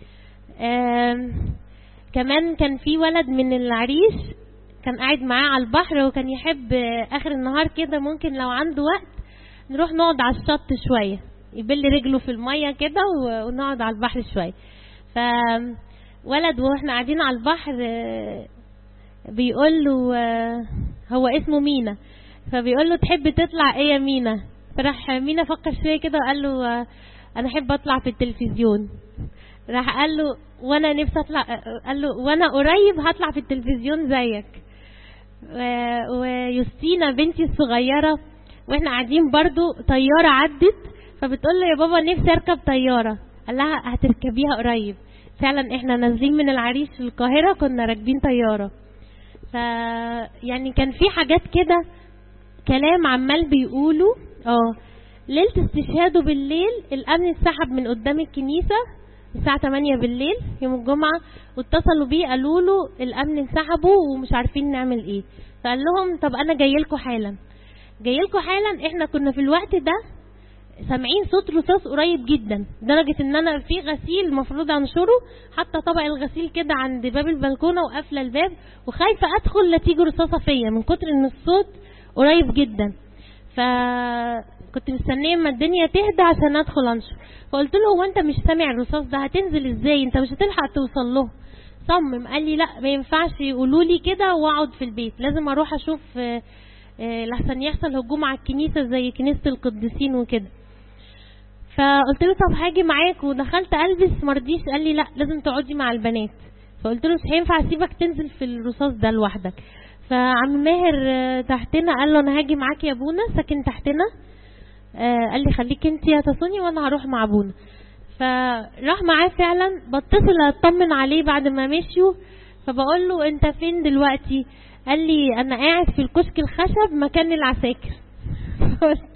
A: آم، كمان كان في ولد من العريش كان قاعد معاه على البحر وكان يحب آه، اخر النهار كده ممكن لو عنده وقت نروح نقعد على الشط شويه يبل رجله في الميه كده و- ونقعد على البحر شويه ف ولد واحنا قاعدين على البحر آه، بيقول له آه، هو اسمه مينا فبيقول له تحب تطلع ايه يا مينا فراح مينا فكر شويه كده وقال له آه، انا احب اطلع في التلفزيون راح قال له وانا نفسي اطلع آه، قال له وانا قريب هطلع في التلفزيون زيك و- ويوستينا بنتي الصغيرة واحنا قاعدين برضو طيارة عدت فبتقول له يا بابا نفسي اركب طيارة قال لها هتركبيها قريب فعلا احنا نازلين من العريش في القاهرة كنا راكبين طيارة ف يعني كان في حاجات كده كلام عمال بيقولوا اه ليلة استشهاده بالليل الامن اتسحب من قدام الكنيسة الساعة 8 بالليل يوم الجمعة واتصلوا بيه قالوا له الامن انسحبوا ومش عارفين نعمل ايه فقال لهم طب انا جاي لكم حالا جاي لكم حالا احنا كنا في الوقت ده سامعين صوت رصاص قريب جدا لدرجة ان انا في غسيل المفروض انشره حاطه طبق الغسيل كده عند باب البلكونة وقافلة الباب وخايفة ادخل لا تيجي رصاصة فيا من كتر ان الصوت قريب جدا فكنت مستنيه اما الدنيا تهدى عشان ادخل انشر فقلت له هو انت مش سامع الرصاص ده هتنزل ازاي انت مش هتلحق توصل له صمم قال لي لا ما ينفعش يقولوا لي كده واقعد في البيت لازم اروح اشوف آه، آه، لحسن يحصل هجوم على الكنيسه زي كنيسه القديسين وكده فقلت له طب هاجي معاك ودخلت البس مرضيش قال لي لا لازم تقعدي مع البنات فقلت له مش هينفع اسيبك تنزل في الرصاص ده لوحدك فعم ماهر آه، تحتنا قال له انا هاجي معاك يا ابونا ساكن تحتنا آه، قال لي خليك انت يا تصوني وانا هروح مع ابونا فراح معاه فعلا بتصل اطمن عليه بعد ما مشيوا فبقول له انت فين دلوقتي قال لي انا قاعد في الكشك الخشب مكان العساكر قلت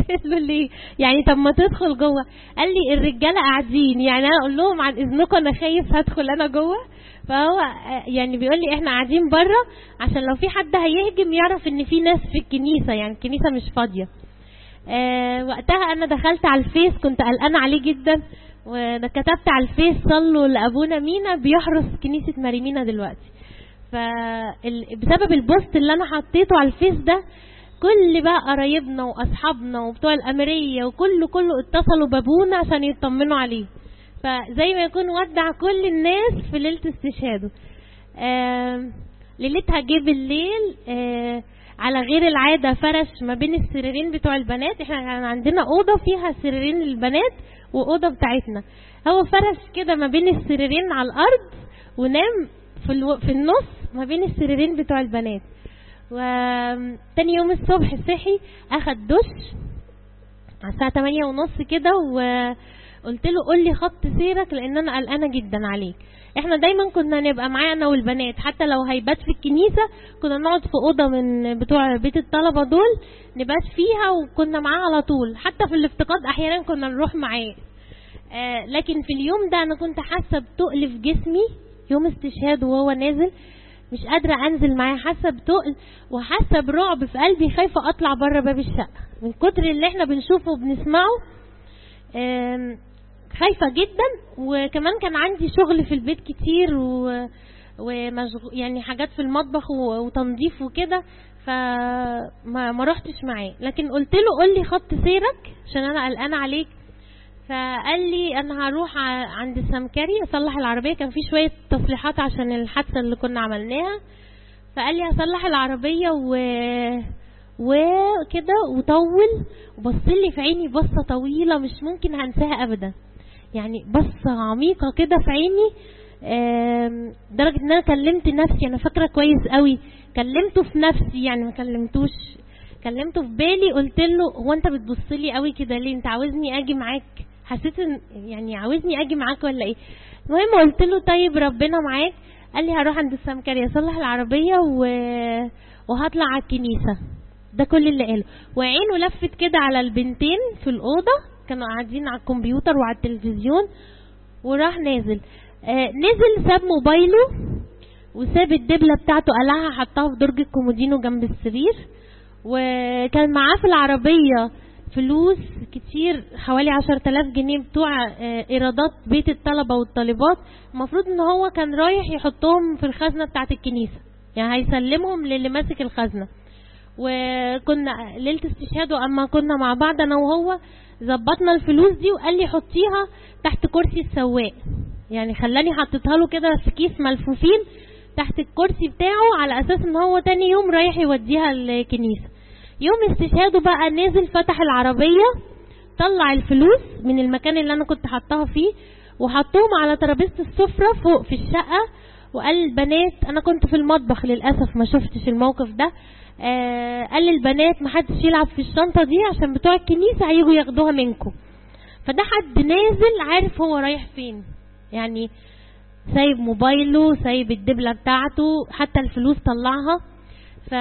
A: قلت له ليه يعني طب ما تدخل جوه قال لي الرجاله قاعدين يعني انا اقول لهم عن اذنكم انا خايف هدخل انا جوه فهو آه، يعني بيقول لي احنا قاعدين بره عشان لو في حد هيهجم يعرف ان في ناس في الكنيسه يعني الكنيسه مش فاضيه آه وقتها انا دخلت على الفيس كنت قلقانه عليه جدا وكتبت على الفيس صلوا لابونا مينا بيحرس كنيسه ماريمينا دلوقتي فبسبب البوست اللي انا حطيته على الفيس ده كل بقى قرايبنا واصحابنا وبتوع الاميريه وكله كله اتصلوا بابونا عشان يطمنوا عليه فزي ما يكون ودع كل الناس في ليله استشهاده آم، ليلتها جه بالليل آه، على غير العاده فرش ما بين السريرين بتوع البنات احنا كان عندنا اوضه فيها سريرين للبنات واوضه بتاعتنا هو فرش كده ما بين السريرين على الارض ونام في الو... في النص ما بين السريرين بتوع البنات وتاني يوم الصبح صحي اخد دش على الساعة تمانية ونص كده وقلت له قول لي خط سيرك لان انا قلقانة جدا عليك احنا دايما كنا نبقى معايا انا والبنات حتى لو هيبات في الكنيسة كنا نقعد في اوضة من بتوع بيت الطلبة دول نبات فيها وكنا معاه على طول حتى في الافتقاد احيانا كنا نروح معاه آه لكن في اليوم ده انا كنت حاسة بتقل في جسمي يوم استشهاد وهو نازل مش قادرة انزل معاه حاسة بتقل وحاسة برعب في قلبي خايفة اطلع بره باب الشقة من كتر اللي احنا بنشوفه وبنسمعه آم، خايفة جدا وكمان كان عندي شغل في البيت كتير و ومشغو يعني حاجات في المطبخ و- وتنظيف وكده فما ما رحتش معاه لكن قلت له قول لي خط سيرك عشان انا قلقانه عليك فقال لي انا هروح ع- عند السمكري اصلح العربيه كان في شويه تصليحات عشان الحادثه اللي كنا عملناها فقال لي هصلح العربيه و وكده وطول وبص لي في عيني بصه طويله مش ممكن هنساها ابدا يعني بصه عميقه كده في عيني آم، لدرجه ان انا كلمت نفسي انا فاكره كويس قوي كلمته في نفسي يعني ما كلمتوش كلمته في بالي قلت له هو انت بتبص لي قوي كده ليه انت عاوزني اجي معاك حسيت ان يعني عاوزني اجي معاك ولا ايه المهم قلت له طيب ربنا معاك قال لي هروح عند السمكري اصلح العربيه و... وهطلع على الكنيسه ده كل اللي قاله وعينه لفت كده على البنتين في الاوضه كانوا قاعدين على الكمبيوتر وعلى التلفزيون وراح نازل آه نزل ساب موبايله وساب الدبلة بتاعته قلعها حطها في درج الكومودينو جنب السرير وكان معاه في العربية فلوس كتير حوالي عشر تلاف جنيه بتوع آه، ايرادات بيت الطلبة والطالبات المفروض ان هو كان رايح يحطهم في الخزنة بتاعت الكنيسة يعني هيسلمهم للي ماسك الخزنة وكنا ليلة استشهاده اما كنا مع بعض انا وهو ظبطنا الفلوس دي وقال لي حطيها تحت كرسي السواق يعني خلاني حطيتها له كده في كيس ملفوفين تحت الكرسي بتاعه على اساس ان هو تاني يوم رايح يوديها الكنيسة يوم استشهاده بقى نزل فتح العربية طلع الفلوس من المكان اللي انا كنت حطاها فيه وحطهم على ترابيزة السفرة فوق في الشقة وقال للبنات انا كنت في المطبخ للاسف ما شفتش الموقف ده آه قال للبنات ما حدش يلعب في الشنطة دي عشان بتوع الكنيسة هيجوا ياخدوها منكم فده حد نازل عارف هو رايح فين يعني سايب موبايله سايب الدبلة بتاعته حتى الفلوس طلعها ف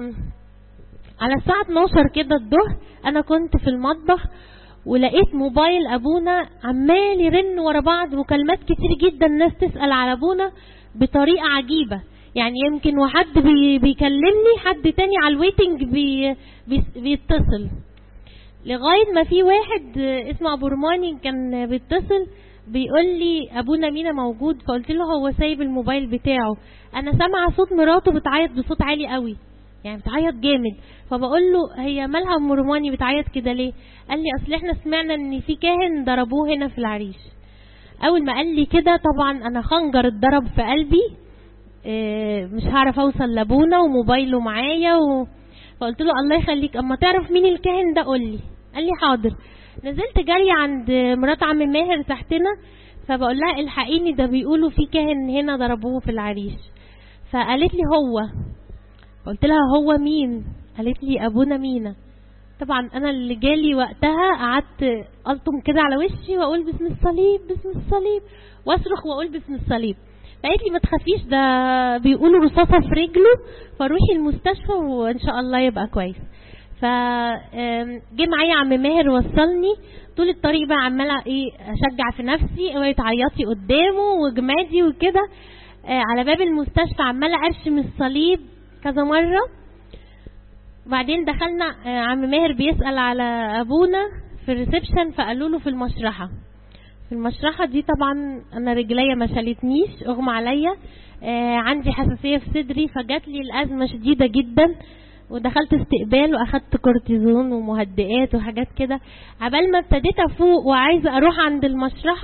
A: على الساعة 12 كده الظهر انا كنت في المطبخ ولقيت موبايل ابونا عمال يرن ورا بعض مكالمات كتير جدا ناس تسأل على ابونا بطريقة عجيبة يعني يمكن وحد بي بيكلمني حد تاني على الويتنج بي بي بيتصل لغاية ما في واحد اسمه ابو رماني كان بيتصل بيقول لي ابونا مينا موجود فقلت له هو سايب الموبايل بتاعه انا سامعه صوت مراته بتعيط بصوت عالي قوي يعني بتعيط جامد فبقول له هي مالها ام روماني بتعيط كده ليه قال لي اصل احنا سمعنا ان في كاهن ضربوه هنا في العريش اول ما قال لي كده طبعا انا خنجر اتضرب في قلبي اه مش هعرف اوصل لابونا وموبايله معايا و... فقلت له الله يخليك اما تعرف مين الكاهن ده قول لي قال لي حاضر نزلت جري عند مرات عم ماهر تحتنا فبقول لها الحقيني ده بيقولوا في كاهن هنا ضربوه في العريش فقالت لي هو قلت لها هو مين قالت لي ابونا مينا طبعا انا اللي جالي وقتها قعدت الطم كده على وشي واقول باسم الصليب باسم الصليب واصرخ واقول باسم الصليب فقالت لي ما تخافيش ده بيقولوا رصاصه في رجله فروحي المستشفى وان شاء الله يبقى كويس ف آم، جه معايا عم ماهر وصلني طول الطريق بقى عماله ايه اشجع في نفسي اوعي تعيطي قدامه وجمادي وكده آه، على باب المستشفى عماله ارشم الصليب كذا مره وبعدين دخلنا آه، عم ماهر بيسأل على ابونا في الريسبشن فقالوا له في المشرحه في المشرحه دي طبعا انا رجليا ما شالتنيش اغمى عليا آه عندي حساسيه في صدري فجات لي الازمه شديده جدا ودخلت استقبال واخدت كورتيزون ومهدئات وحاجات كده عبال ما ابتديت افوق وعايزه اروح عند المشرحه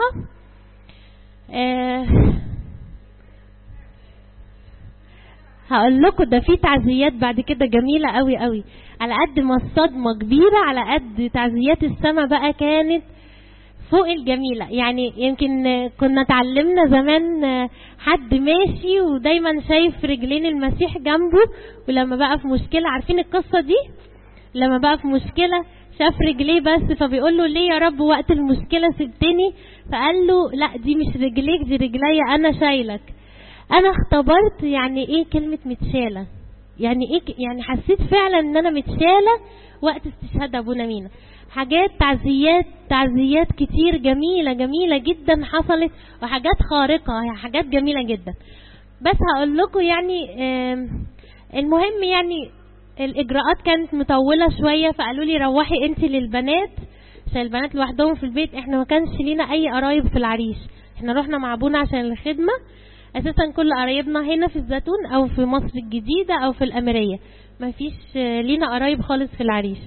A: آه هقول لكم ده في تعزيات بعد كده جميله قوي قوي على قد ما الصدمه كبيره على قد تعزيات السما بقى كانت فوق الجميلة يعني يمكن آه، كنا اتعلمنا زمان آه، حد ماشي ودايما شايف رجلين المسيح جنبه ولما بقى في مشكلة عارفين القصة دي لما بقى في مشكلة شاف رجليه بس فبيقول له ليه يا رب وقت المشكلة سبتني فقال له لا دي مش رجليك دي رجليا انا شايلك انا اختبرت يعني ايه كلمة متشالة يعني ايه ك- يعني حسيت فعلا ان انا متشالة وقت استشهاد ابونا مينا حاجات تعزيات تعزيات كتير جميلة جميلة جدا حصلت وحاجات خارقة هي حاجات جميلة جدا بس هقول لكم يعني آم، المهم يعني الاجراءات كانت مطولة شوية فقالوا لي روحي انت للبنات عشان البنات لوحدهم في البيت احنا ما كانش لينا اي قرايب في العريش احنا رحنا مع ابونا عشان الخدمة اساسا كل قرايبنا هنا في الزيتون او في مصر الجديدة او في الاميرية ما فيش آه، لينا قرايب خالص في العريش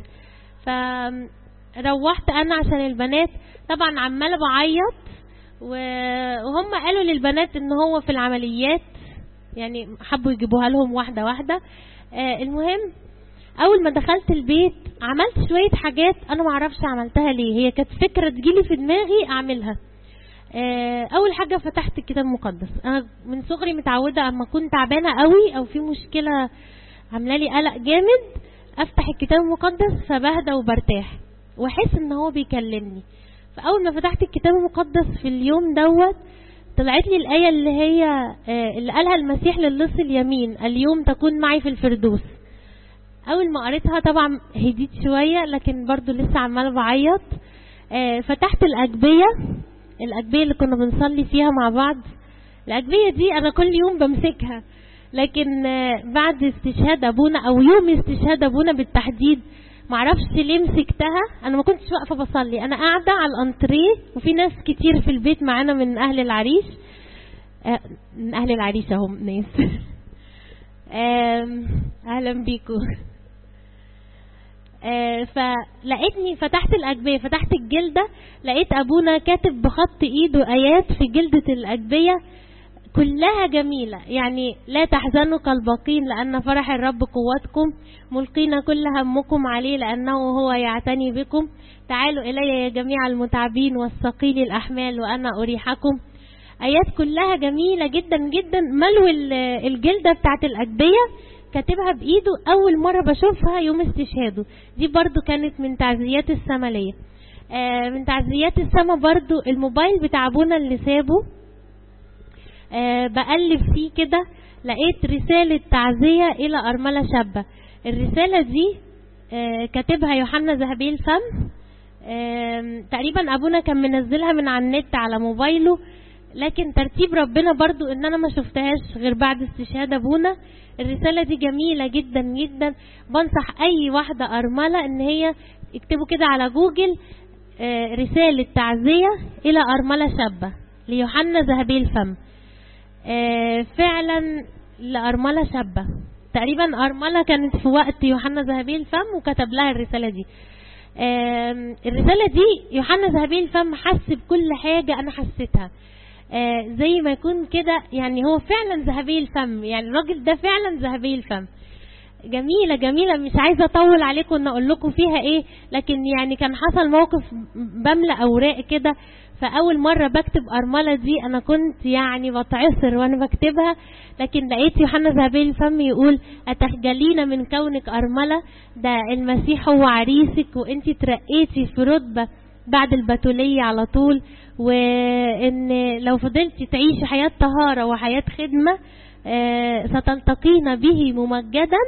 A: فروحت انا عشان البنات طبعا عمالة بعيط و- وهم قالوا للبنات ان هو في العمليات يعني حبوا يجيبوها لهم واحدة واحدة آه المهم اول ما دخلت البيت عملت شوية حاجات انا معرفش عملتها ليه هي كانت فكرة تجيلي في دماغي اعملها آه، اول حاجه فتحت الكتاب المقدس انا من صغري متعوده اما اكون تعبانه قوي او في مشكله عامله لي قلق جامد افتح الكتاب المقدس فبهدى وبرتاح واحس ان هو بيكلمني فاول ما فتحت الكتاب المقدس في اليوم دوت طلعت لي الايه اللي هي آه، اللي قالها المسيح للص اليمين اليوم تكون معي في الفردوس اول ما قريتها طبعا هديت شويه لكن برضو لسه عماله بعيط آه، فتحت الاجبيه الاجبيه اللي كنا بنصلي فيها مع بعض الاجبيه دي انا كل يوم بمسكها لكن آه، بعد استشهاد ابونا او يوم استشهاد ابونا بالتحديد معرفش ليه مسكتها انا ما كنتش واقفه بصلي انا قاعده على الانتريه وفي ناس كتير في البيت معانا من اهل العريش آه، من اهل العريش اهم ناس آم، اهلا بيكم آه، فلقيتني فتحت الأجبية فتحت الجلدة لقيت أبونا كاتب بخط إيده آيات في جلدة الأجبية كلها جميلة يعني لا تحزنوا كالباقين لأن فرح الرب قوتكم ملقين كل همكم عليه لأنه هو يعتني بكم تعالوا إلي يا جميع المتعبين والثقيل الأحمال وأنا أريحكم آيات كلها جميلة جدا جدا ملو ال- الجلدة بتاعت الأجبية كاتبها بإيده أول مرة بشوفها يوم استشهاده دي برضو كانت من تعزيات السما ليا آه، من تعزيات السما برضو الموبايل بتاع أبونا اللي سابه آه، بقلب فيه كده لقيت رسالة تعزية إلى أرملة شابة الرسالة دي آه، كاتبها يوحنا ذهبي الفم آم، تقريبا أبونا كان منزلها من على النت على موبايله لكن ترتيب ربنا برضو ان انا ما شفتهاش غير بعد استشهاد ابونا الرسالة دي جميلة جدا جدا بنصح اي واحدة ارملة ان هي اكتبوا كده على جوجل آه، رسالة تعزية الى ارملة شابة ليوحنا ذهبي الفم آه، فعلا لأرملة شابة تقريبا أرملة كانت في وقت يوحنا ذهبي الفم وكتب لها الرسالة دي آم، الرسالة دي يوحنا ذهبي الفم حس بكل حاجة أنا حسيتها آه، زي ما يكون كده يعني هو فعلا ذهبي الفم يعني الراجل ده فعلا ذهبي الفم جميلة جميلة مش عايزة أطول عليكم إن أقول لكم فيها إيه لكن يعني كان حصل موقف بملى أوراق كده فأول مرة بكتب أرملة دي أنا كنت يعني بتعصر وأنا بكتبها لكن لقيت يوحنا ذهبي الفم يقول أتخجلين من كونك أرملة ده المسيح هو عريسك وأنت ترقيتي في رتبة بعد البتولية على طول وإن لو فضلتي تعيشي حياة طهارة وحياة خدمة آه، ستلتقين به ممجدا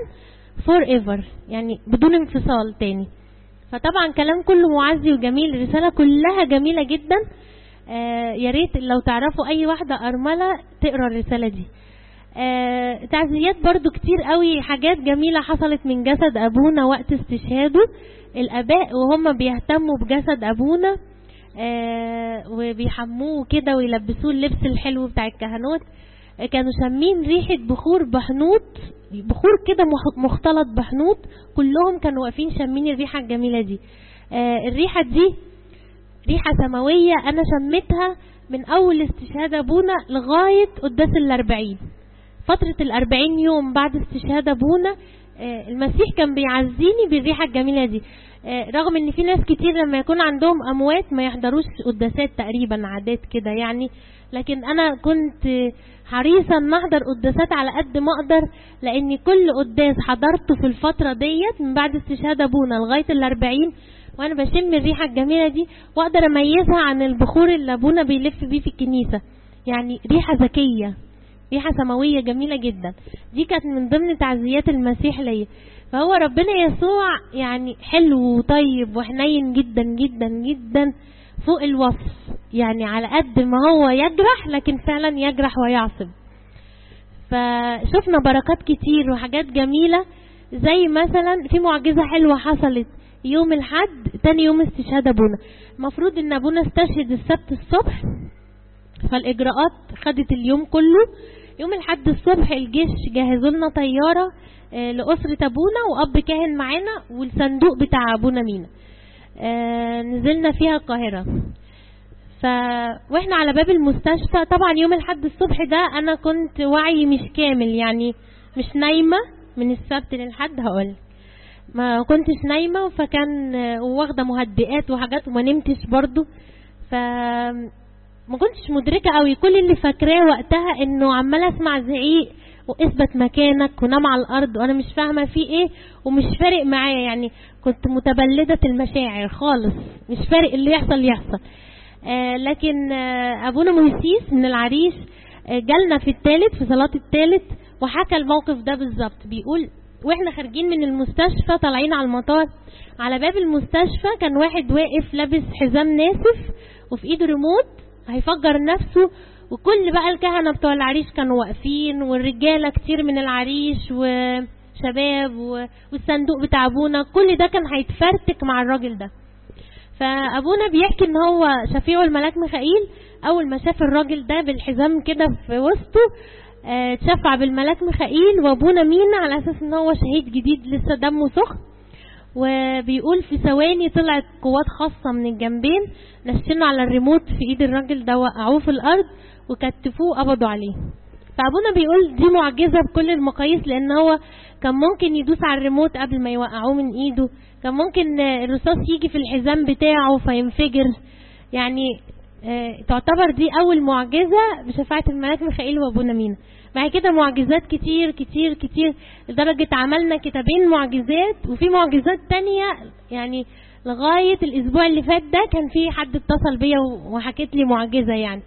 A: forever يعني بدون انفصال تاني فطبعا كلام كله معزي وجميل الرسالة كلها جميلة جدا آه يا ريت لو تعرفوا اي واحدة ارملة تقرا الرسالة دي آه تعزيات برضو كتير قوي حاجات جميلة حصلت من جسد ابونا وقت استشهاده الاباء وهم بيهتموا بجسد ابونا آه وبيحموه كده ويلبسوه اللبس الحلو بتاع الكهنوت آه كانوا شامين ريحة بخور بحنوط بخور كده مخ- مختلط بحنوط كلهم كانوا واقفين شامين الريحة الجميلة دي آه الريحة دي ريحة سماوية أنا شميتها من أول استشهاد أبونا لغاية قداس الأربعين فترة الأربعين يوم بعد استشهاد أبونا آه، المسيح كان بيعزيني بالريحة الجميلة دي آه، رغم ان في ناس كتير لما يكون عندهم اموات ما يحضروش قداسات تقريبا عادات كده يعني لكن انا كنت حريصة ان احضر قداسات على قد ما اقدر لان كل قداس حضرته في الفترة ديت من بعد استشهاد ابونا لغاية الاربعين وانا بشم الريحة الجميلة دي واقدر اميزها عن البخور اللي ابونا بيلف بيه في الكنيسة يعني ريحة ذكية ريحة سماوية جميلة جدا دي كانت من ضمن تعزيات المسيح ليا فهو ربنا يسوع يعني حلو وطيب وحنين جدا جدا جدا فوق الوصف يعني على قد ما هو يجرح لكن فعلا يجرح ويعصب فشفنا بركات كتير وحاجات جميلة زي مثلا في معجزة حلوة حصلت يوم الحد تاني يوم استشهاد ابونا المفروض ان ابونا استشهد السبت الصبح فالاجراءات خدت اليوم كله يوم الحد الصبح الجيش جهزوا لنا طياره آه، لاسره ابونا واب كاهن معانا والصندوق بتاع ابونا مينا آه، نزلنا فيها القاهره ف واحنا على باب المستشفى طبعا يوم الحد الصبح ده انا كنت وعي مش كامل يعني مش نايمه من السبت للحد هقول ما كنتش نايمه فكان آه، واخده مهدئات وحاجات وما نمتش برضو ف ما كنتش مدركة قوي كل اللي فاكراه وقتها انه عمالة اسمع زعيق واثبت مكانك ونام على الارض وانا مش فاهمة في ايه ومش فارق معايا يعني كنت متبلدة المشاعر خالص مش فارق اللي يحصل يحصل آه لكن آه ابونا موسيس من العريش آه جالنا في الثالث في صلاة الثالث وحكى الموقف ده بالظبط بيقول واحنا خارجين من المستشفى طالعين على المطار على باب المستشفى كان واحد واقف لابس حزام ناسف وفي ايده ريموت هيفجر نفسه وكل بقى الكهنة بتوع العريش كانوا واقفين والرجالة كتير من العريش وشباب و- والصندوق بتاع ابونا كل ده كان هيتفرتك مع الراجل ده فابونا بيحكي ان هو شفيعه الملاك ميخائيل اول ما شاف الراجل ده بالحزام كده في وسطه آه، اتشفع بالملاك ميخائيل وابونا مينا على اساس ان هو شهيد جديد لسه دمه سخن وبيقول في ثواني طلعت قوات خاصة من الجنبين نشنوا على الريموت في ايد الراجل ده وقعوه في الارض وكتفوه قبضوا عليه فابونا بيقول دي معجزة بكل المقاييس لان هو كان ممكن يدوس على الريموت قبل ما يوقعوه من ايده كان ممكن آه، الرصاص يجي في الحزام بتاعه فينفجر يعني آه، تعتبر دي اول معجزة بشفاعة الملاك ميخائيل وابونا مينا بعد كده معجزات كتير كتير كتير لدرجة عملنا كتابين معجزات وفي معجزات تانية يعني لغاية الاسبوع اللي فات ده كان في حد اتصل بيا وحكيت لي معجزة يعني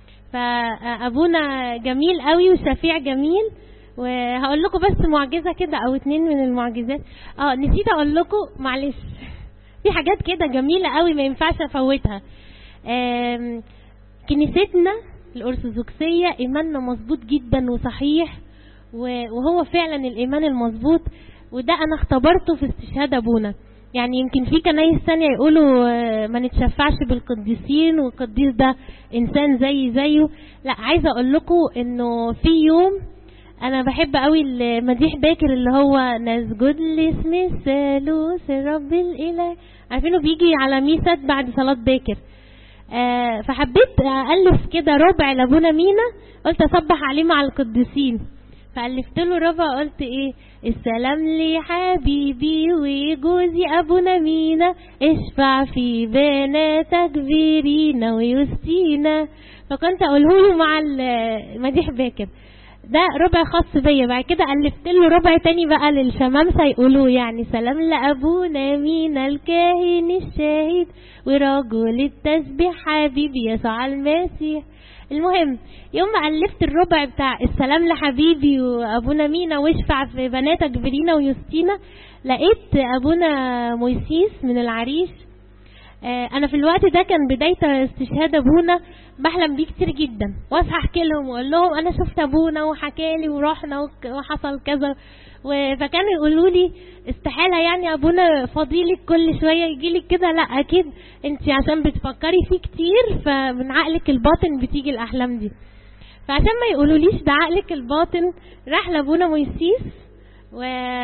A: فابونا جميل قوي وشفيع جميل وهقول لكم بس معجزة كده او اتنين من المعجزات اه نسيت اقول لكم معلش في حاجات كده جميلة قوي ما ينفعش افوتها آم، كنيستنا الأرثوذكسية إيماننا مظبوط جدا وصحيح و- وهو فعلا الإيمان المظبوط وده أنا اختبرته في استشهاد أبونا يعني يمكن في كنايس ثانية يقولوا آه، ما نتشفعش بالقديسين والقديس ده إنسان زي زيه لا عايزة أقول لكم إنه في يوم أنا بحب قوي المديح باكر اللي هو نسجد لاسم الثالوث الرب الإله عارفينه بيجي على ميسات بعد صلاة باكر آه، فحبيت ألف كده ربع لأبونا مينا قلت أصبح عليه مع القديسين فألفت له ربع قلت إيه السلام لي حبيبي وجوزي أبونا مينا اشفع في بناتك فيرينا ويوستينا فكنت أقوله له مع المديح باكر ده ربع خاص بيا بعد كده ألفت له ربع تاني بقى للشمامسة يقولوا يعني سلام لأبونا مينا الكاهن الشاهد ورجل التسبيح حبيبي يسوع المسيح المهم يوم ما ألفت الربع بتاع السلام لحبيبي وأبونا مينا واشفع في بناتك برينا ويوستينا لقيت أبونا مويسيس من العريش آه، انا في الوقت ده كان بدايه استشهاد ابونا بحلم بيه كتير جدا واصحى احكي لهم واقول لهم انا شفت ابونا وحكالي ورحنا وك- وحصل كذا و- فكانوا يقولوا لي استحاله يعني ابونا فضيلك كل شويه يجي لك كده لا اكيد انت عشان بتفكري فيه كتير فمن عقلك الباطن بتيجي الاحلام دي فعشان ما يقولوليش ده عقلك الباطن راح لابونا مويسيس و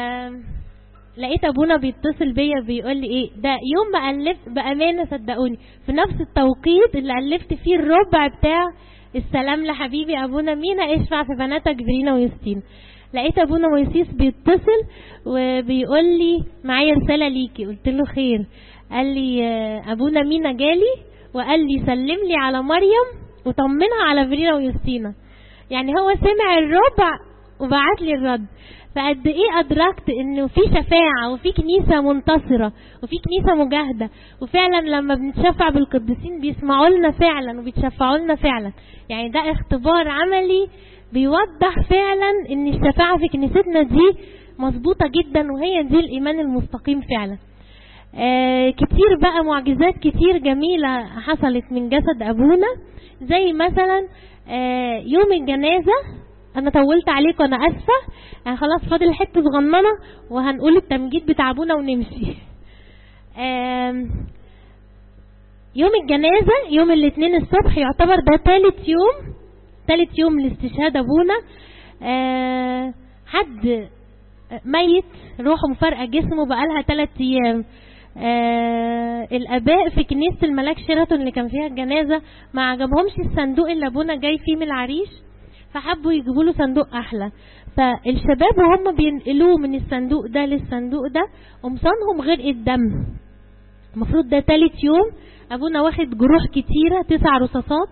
A: لقيت ابونا بيتصل بيا بيقول لي ايه ده يوم ما الفت بامانه صدقوني في نفس التوقيت اللي الفت فيه الربع بتاع السلام لحبيبي ابونا مينا اشفع في بناتك برينا ويوستين لقيت ابونا مويسيس بيتصل وبيقول لي معايا رساله ليكي قلت له خير قال لي آه، ابونا مينا جالي وقال لي سلم لي على مريم وطمنها على برينا ويوستينا يعني هو سمع الربع وبعت لي الرد فقد ايه ادركت انه في شفاعة وفي كنيسة منتصرة وفي كنيسة مجاهدة وفعلا لما بنتشفع بالقديسين بيسمعوا لنا فعلا وبيتشفعوا لنا فعلا يعني ده اختبار عملي بيوضح فعلا ان الشفاعة في كنيستنا دي مظبوطة جدا وهي دي الايمان المستقيم فعلا آه كتير بقى معجزات كتير جميلة حصلت من جسد أبونا زي مثلا آه يوم الجنازة أنا طولت عليكم أنا آسفة آه خلاص فاضل حتة صغننة وهنقول التمجيد بتاع أبونا ونمشي آم، يوم الجنازة يوم الاثنين الصبح يعتبر ده ثالث يوم ثالث يوم لاستشهاد أبونا آه حد ميت روحه مفارقة جسمه بقالها ثلاث أيام آه الآباء في كنيسة الملاك شيراتون اللي كان فيها الجنازة ما عجبهمش الصندوق اللي أبونا جاي فيه من العريش فحبوا يجيبوا له صندوق أحلى فالشباب وهم بينقلوه من الصندوق ده للصندوق ده قمصانهم غرق الدم المفروض ده تالت يوم أبونا واخد جروح كتيرة تسع رصاصات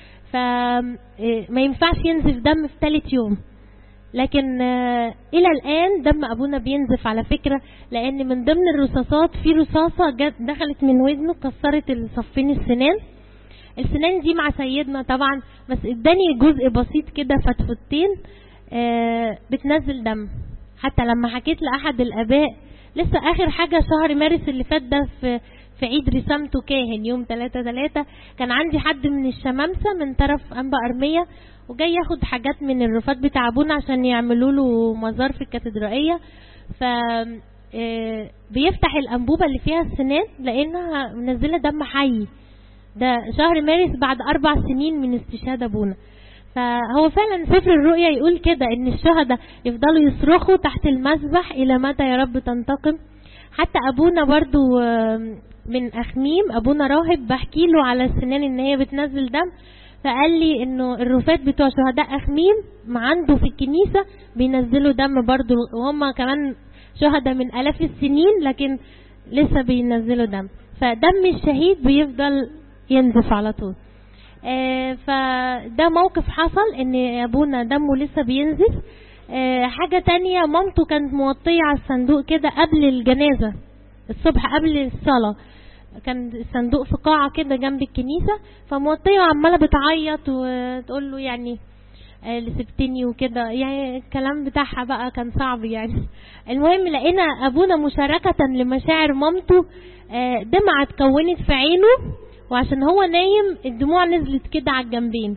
A: فما ينفعش ينزف دم في تالت يوم لكن آه، الى الان دم ابونا بينزف على فكره لان من ضمن الرصاصات في رصاصه جت دخلت من ودنه كسرت الصفين السنان السنان دي مع سيدنا طبعا بس اداني جزء بسيط كده فتفتين آه، بتنزل دم حتى لما حكيت لاحد الاباء لسه اخر حاجه شهر مارس اللي فات ده في في عيد رسامته كاهن يوم 3 3 كان عندي حد من الشمامسه من طرف انبا ارميه وجاي ياخد حاجات من الرفات بتاع ابونا عشان يعملوا له مزار في الكاتدرائيه ف آه، بيفتح الانبوبه اللي فيها السنان لانها منزله دم حي ده شهر مارس بعد اربع سنين من استشهاد ابونا فهو فعلا سفر الرؤيا يقول كده ان الشهداء يفضلوا يصرخوا تحت المذبح الى متى يا رب تنتقم حتى ابونا برضو آم، من اخميم ابونا راهب بحكي له على السنان ان هي بتنزل دم فقال لي انه الرفات بتوع شهداء اخميم ما عنده في الكنيسه بينزلوا دم برضو وهم كمان شهداء من الاف السنين لكن لسه بينزلوا دم فدم الشهيد بيفضل ينزف على طول آه، فده موقف حصل ان ابونا دمه لسه بينزف آه، حاجة تانية مامته كانت موطية على الصندوق كده قبل الجنازة الصبح قبل الصلاة كان الصندوق في قاعة كده جنب الكنيسة فموطية وعمالة بتعيط وتقول له يعني آه، اللي سبتني وكده يعني الكلام بتاعها بقى كان صعب يعني المهم لقينا ابونا مشاركة لمشاعر مامته آه، دمعة اتكونت في عينه وعشان هو نايم الدموع نزلت كده على الجنبين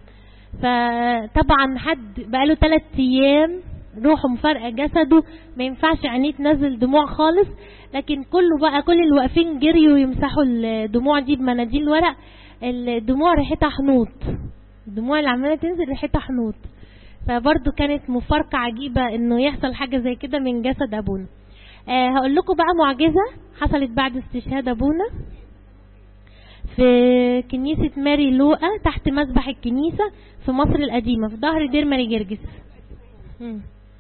A: فطبعا حد بقاله ثلاث ايام روحه مفارقه جسده ما ينفعش عينيه تنزل دموع خالص لكن كله بقى كل اللي واقفين جريوا يمسحوا الدموع دي بمناديل ورق الدموع ريحتها حنوط الدموع اللي عماله تنزل ريحتها حنوط فبرضه كانت مفارقه عجيبه انه يحصل حاجه زي كده من جسد ابونا آه هقول لكم بقى معجزه حصلت بعد استشهاد ابونا في كنيسة ماري لوقا تحت مسبح الكنيسة في مصر القديمة في ظهر دير ماري جرجس مم.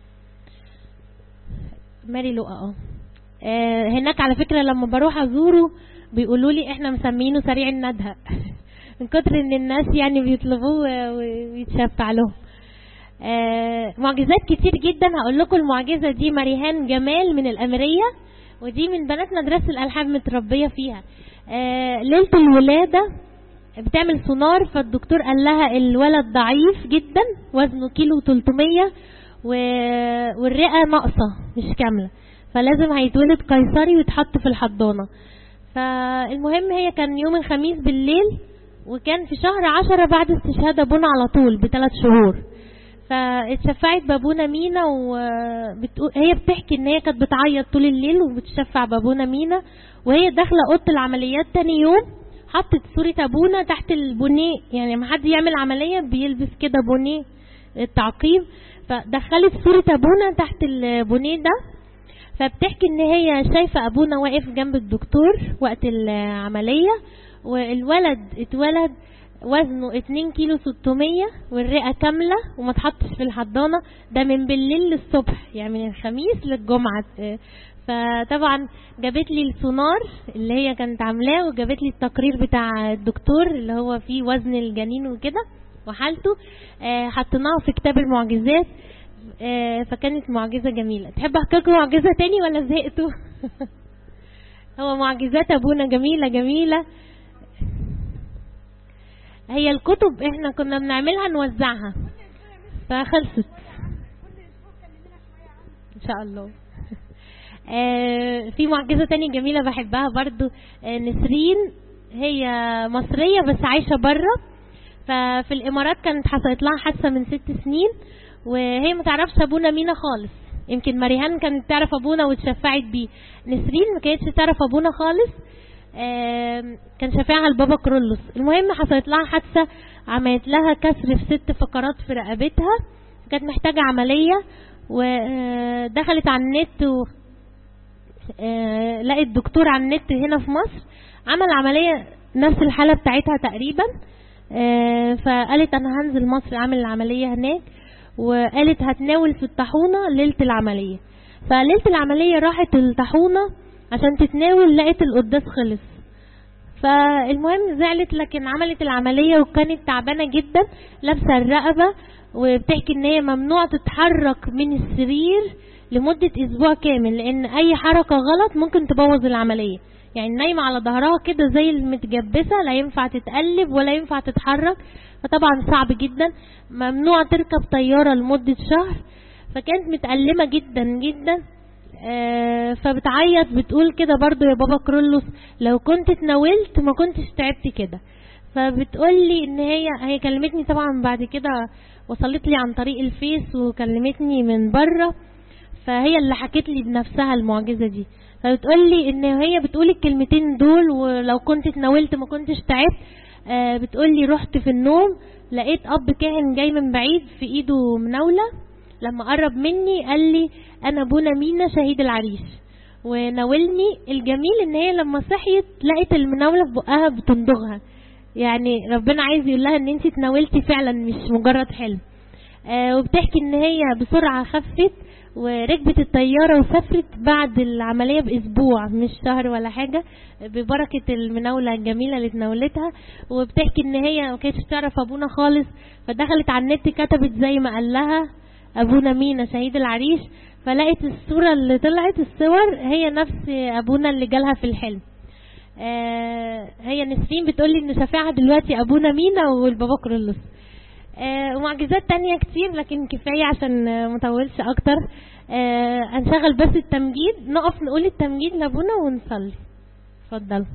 A: ماري لوقا اه آه، هناك على فكرة لما بروح ازوره بيقولوا لي احنا مسمينه سريع الندهة من كتر ان الناس يعني بيطلبوه ويتشفع لهم آه، معجزات كتير جدا هقول لكم المعجزة دي مريهان جمال من الأميرية ودي من بنات مدرسة الألحام متربية فيها آه، ليلة الولادة بتعمل سونار فالدكتور قال لها الولد ضعيف جدا وزنه كيلو 300 و... والرئة ناقصة مش كاملة فلازم هيتولد قيصري ويتحط في الحضانة فالمهم هي كان يوم الخميس بالليل وكان في شهر عشرة بعد استشهاد ابونا على طول بثلاث شهور فاتشفعت بابونا مينا وبتقول هي بتحكي ان هي كانت بتعيط طول الليل وبتشفع بابونا مينا وهي داخله اوضه العمليات تاني يوم حطت صوره ابونا تحت البونيه يعني لما حد يعمل عمليه بيلبس كده بونيه التعقيم فدخلت صوره ابونا تحت البونيه ده فبتحكي ان هي شايفه ابونا واقف جنب الدكتور وقت العمليه والولد اتولد وزنه 2 كيلو 600 والرئه كامله وما اتحطش في الحضانه ده من بالليل للصبح يعني من الخميس للجمعه فطبعا جابت لي السونار اللي هي كانت عاملاه وجابت لي التقرير بتاع الدكتور اللي هو فيه وزن الجنين وكده وحالته آه، حطيناها في كتاب المعجزات آه، فكانت معجزه جميله تحب احكي لكم معجزه تاني ولا زهقتوا هو معجزات ابونا جميله جميله هي الكتب احنا كنا بنعملها نوزعها فخلصت ان شاء الله آه، في معجزة تانية جميلة بحبها برضو آه، نسرين هي مصرية بس عايشة برا ففي الامارات كانت حصلت لها حادثة من ست سنين وهي ما تعرفش ابونا مينا خالص يمكن مريهان كانت تعرف ابونا واتشفعت بيه نسرين ما كانتش تعرف ابونا خالص آم، كان شافعها البابا كرولوس المهم حصلت لها حادثه عملت لها كسر في ست فقرات في رقبتها كانت محتاجه عمليه ودخلت على النت و آه، لقت دكتور على النت هنا في مصر عمل عمليه نفس الحاله بتاعتها تقريبا آه، فقالت انا هنزل مصر اعمل العمليه هناك وقالت هتناول في الطاحونه ليله العمليه فليله العمليه راحت الطاحونه عشان تتناول لقت القداس خلص فالمهم زعلت لكن عملت العملية وكانت تعبانة جدا لابسة الرقبة وبتحكي ان هي ممنوع تتحرك من السرير لمدة اسبوع كامل لان اي حركة غلط ممكن تبوظ العملية يعني نايمة على ظهرها كده زي المتجبسة لا ينفع تتقلب ولا ينفع تتحرك فطبعا صعب جدا ممنوع تركب طيارة لمدة شهر فكانت متألمة جدا جدا آه، فبتعيط بتقول كده برضو يا بابا كرولوس لو كنت اتناولت ما كنتش تعبت كده فبتقول لي ان هي هي كلمتني طبعا بعد كده وصلت لي عن طريق الفيس وكلمتني من بره فهي اللي حكت لي بنفسها المعجزه دي فبتقول لي ان هي بتقول الكلمتين دول ولو كنت اتناولت ما كنتش تعبت آه، بتقول لي رحت في النوم لقيت اب كاهن جاي من بعيد في ايده مناوله لما قرب مني قال لي انا ابونا مينا شهيد العريش وناولني الجميل ان هي لما صحيت لقيت المناوله في بقها بتندغها يعني ربنا عايز يقول لها ان انت تناولتي فعلا مش مجرد حلم آه وبتحكي ان هي بسرعه خفت وركبت الطياره وسافرت بعد العمليه باسبوع مش شهر ولا حاجه ببركه المناوله الجميله اللي تناولتها وبتحكي ان هي ما كانتش تعرف ابونا خالص فدخلت على النت كتبت زي ما قال لها ابونا مينا شهيد العريش فلقت الصورة اللي طلعت الصور هي نفس ابونا اللي جالها في الحلم آه هي نسرين بتقولي ان شافعها دلوقتي ابونا مينا والبابا كرولوس آه ومعجزات تانية كتير لكن كفاية عشان آه، مطولش اكتر آه هنشغل بس التمجيد نقف نقول التمجيد لابونا ونصلي اتفضلوا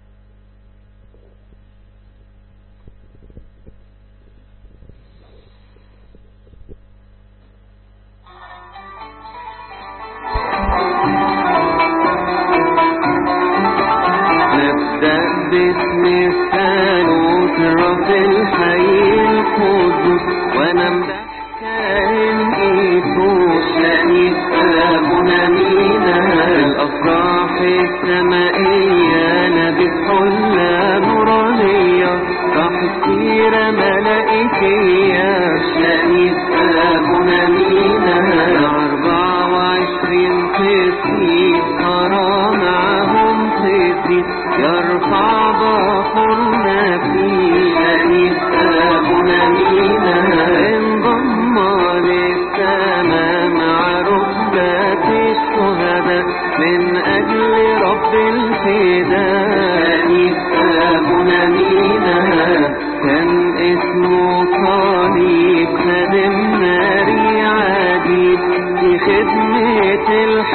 B: نبدأ باسم الثالوث رب الحي القدس ونمدح كائن إيسوس شهيد أبونا مينا الأفراح السمائية نبدأ الصليب خادم ناري عديد في خدمة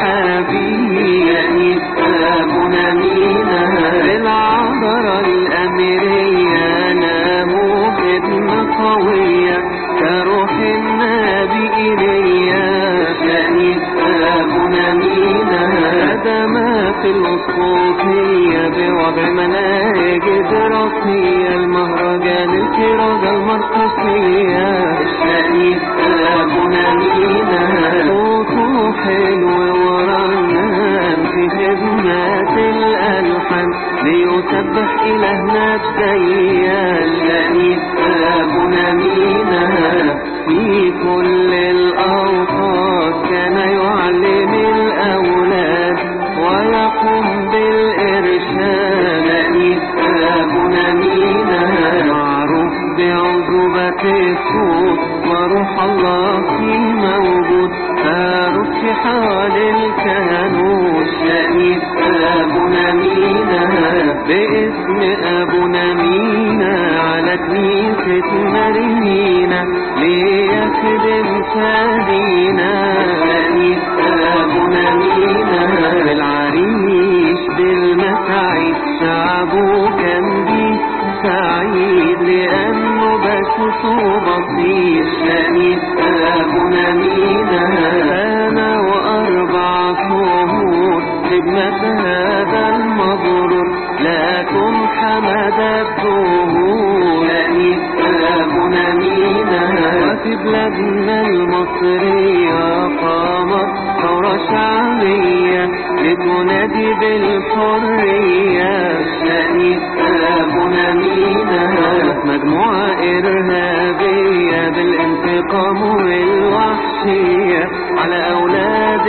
B: الحبيب أبونا مينا العذراء الأميرية ناموا خدمة قوية كروح النبي إليا كنيس أبونا مينا خدمات الوصوفية بوضع مناهج دراسية المهرجان الكرازة المرقسية كنيس أبونا مينا صوته حلو ورنان في خدمات الألحان ليسبح إلهنا الديان كنيس أبونا مينا في كل الأوقات كان يعلم الأولاد ويقوم بالإرشاد كنيس أبونا مينا معروف بعذوبة الصوت وروح الله فيه موجود فارس في حال الكهنوت كنيس أبونا مينا باسم أبونا مينا على كنيسة مرينا ليخدم سادينا كنيس أبونا مينا العريش بالمساعي شعبه كان بيه سعيد لأنه بسوسه بسيط كنيس أبونا مينا أنا وأربع شهور خدمة هذا المبرور لا تمحى مدى الدهور كنيس أبونا مينا وفي بلادنا المصرية قامت ثورة شعبية لتنادي بالحرية كنيس أبونا مينا مجموعة إرهابية بالانتقام والوحشية على أولاد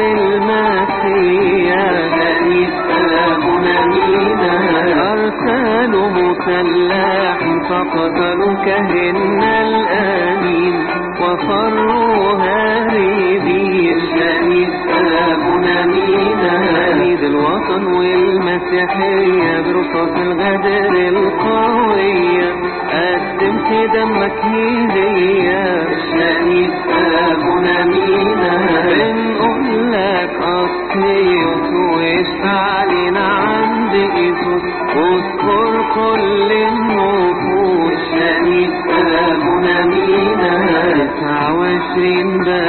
B: المسيح كنيس أبونا مينا أرسلوا مسلح فقتلوا كهن الآمين وفروا هاربين كنيس أبونا مينا عيد الوطن والمسيحية برصاص الغدر القوية قدمت دمك هدية كنيس أبونا مينا بنقول لك أصليوس واشفع علينا عند إيسوس واذكر كل النفوس كنيس أبونا مينا تسعة وعشرين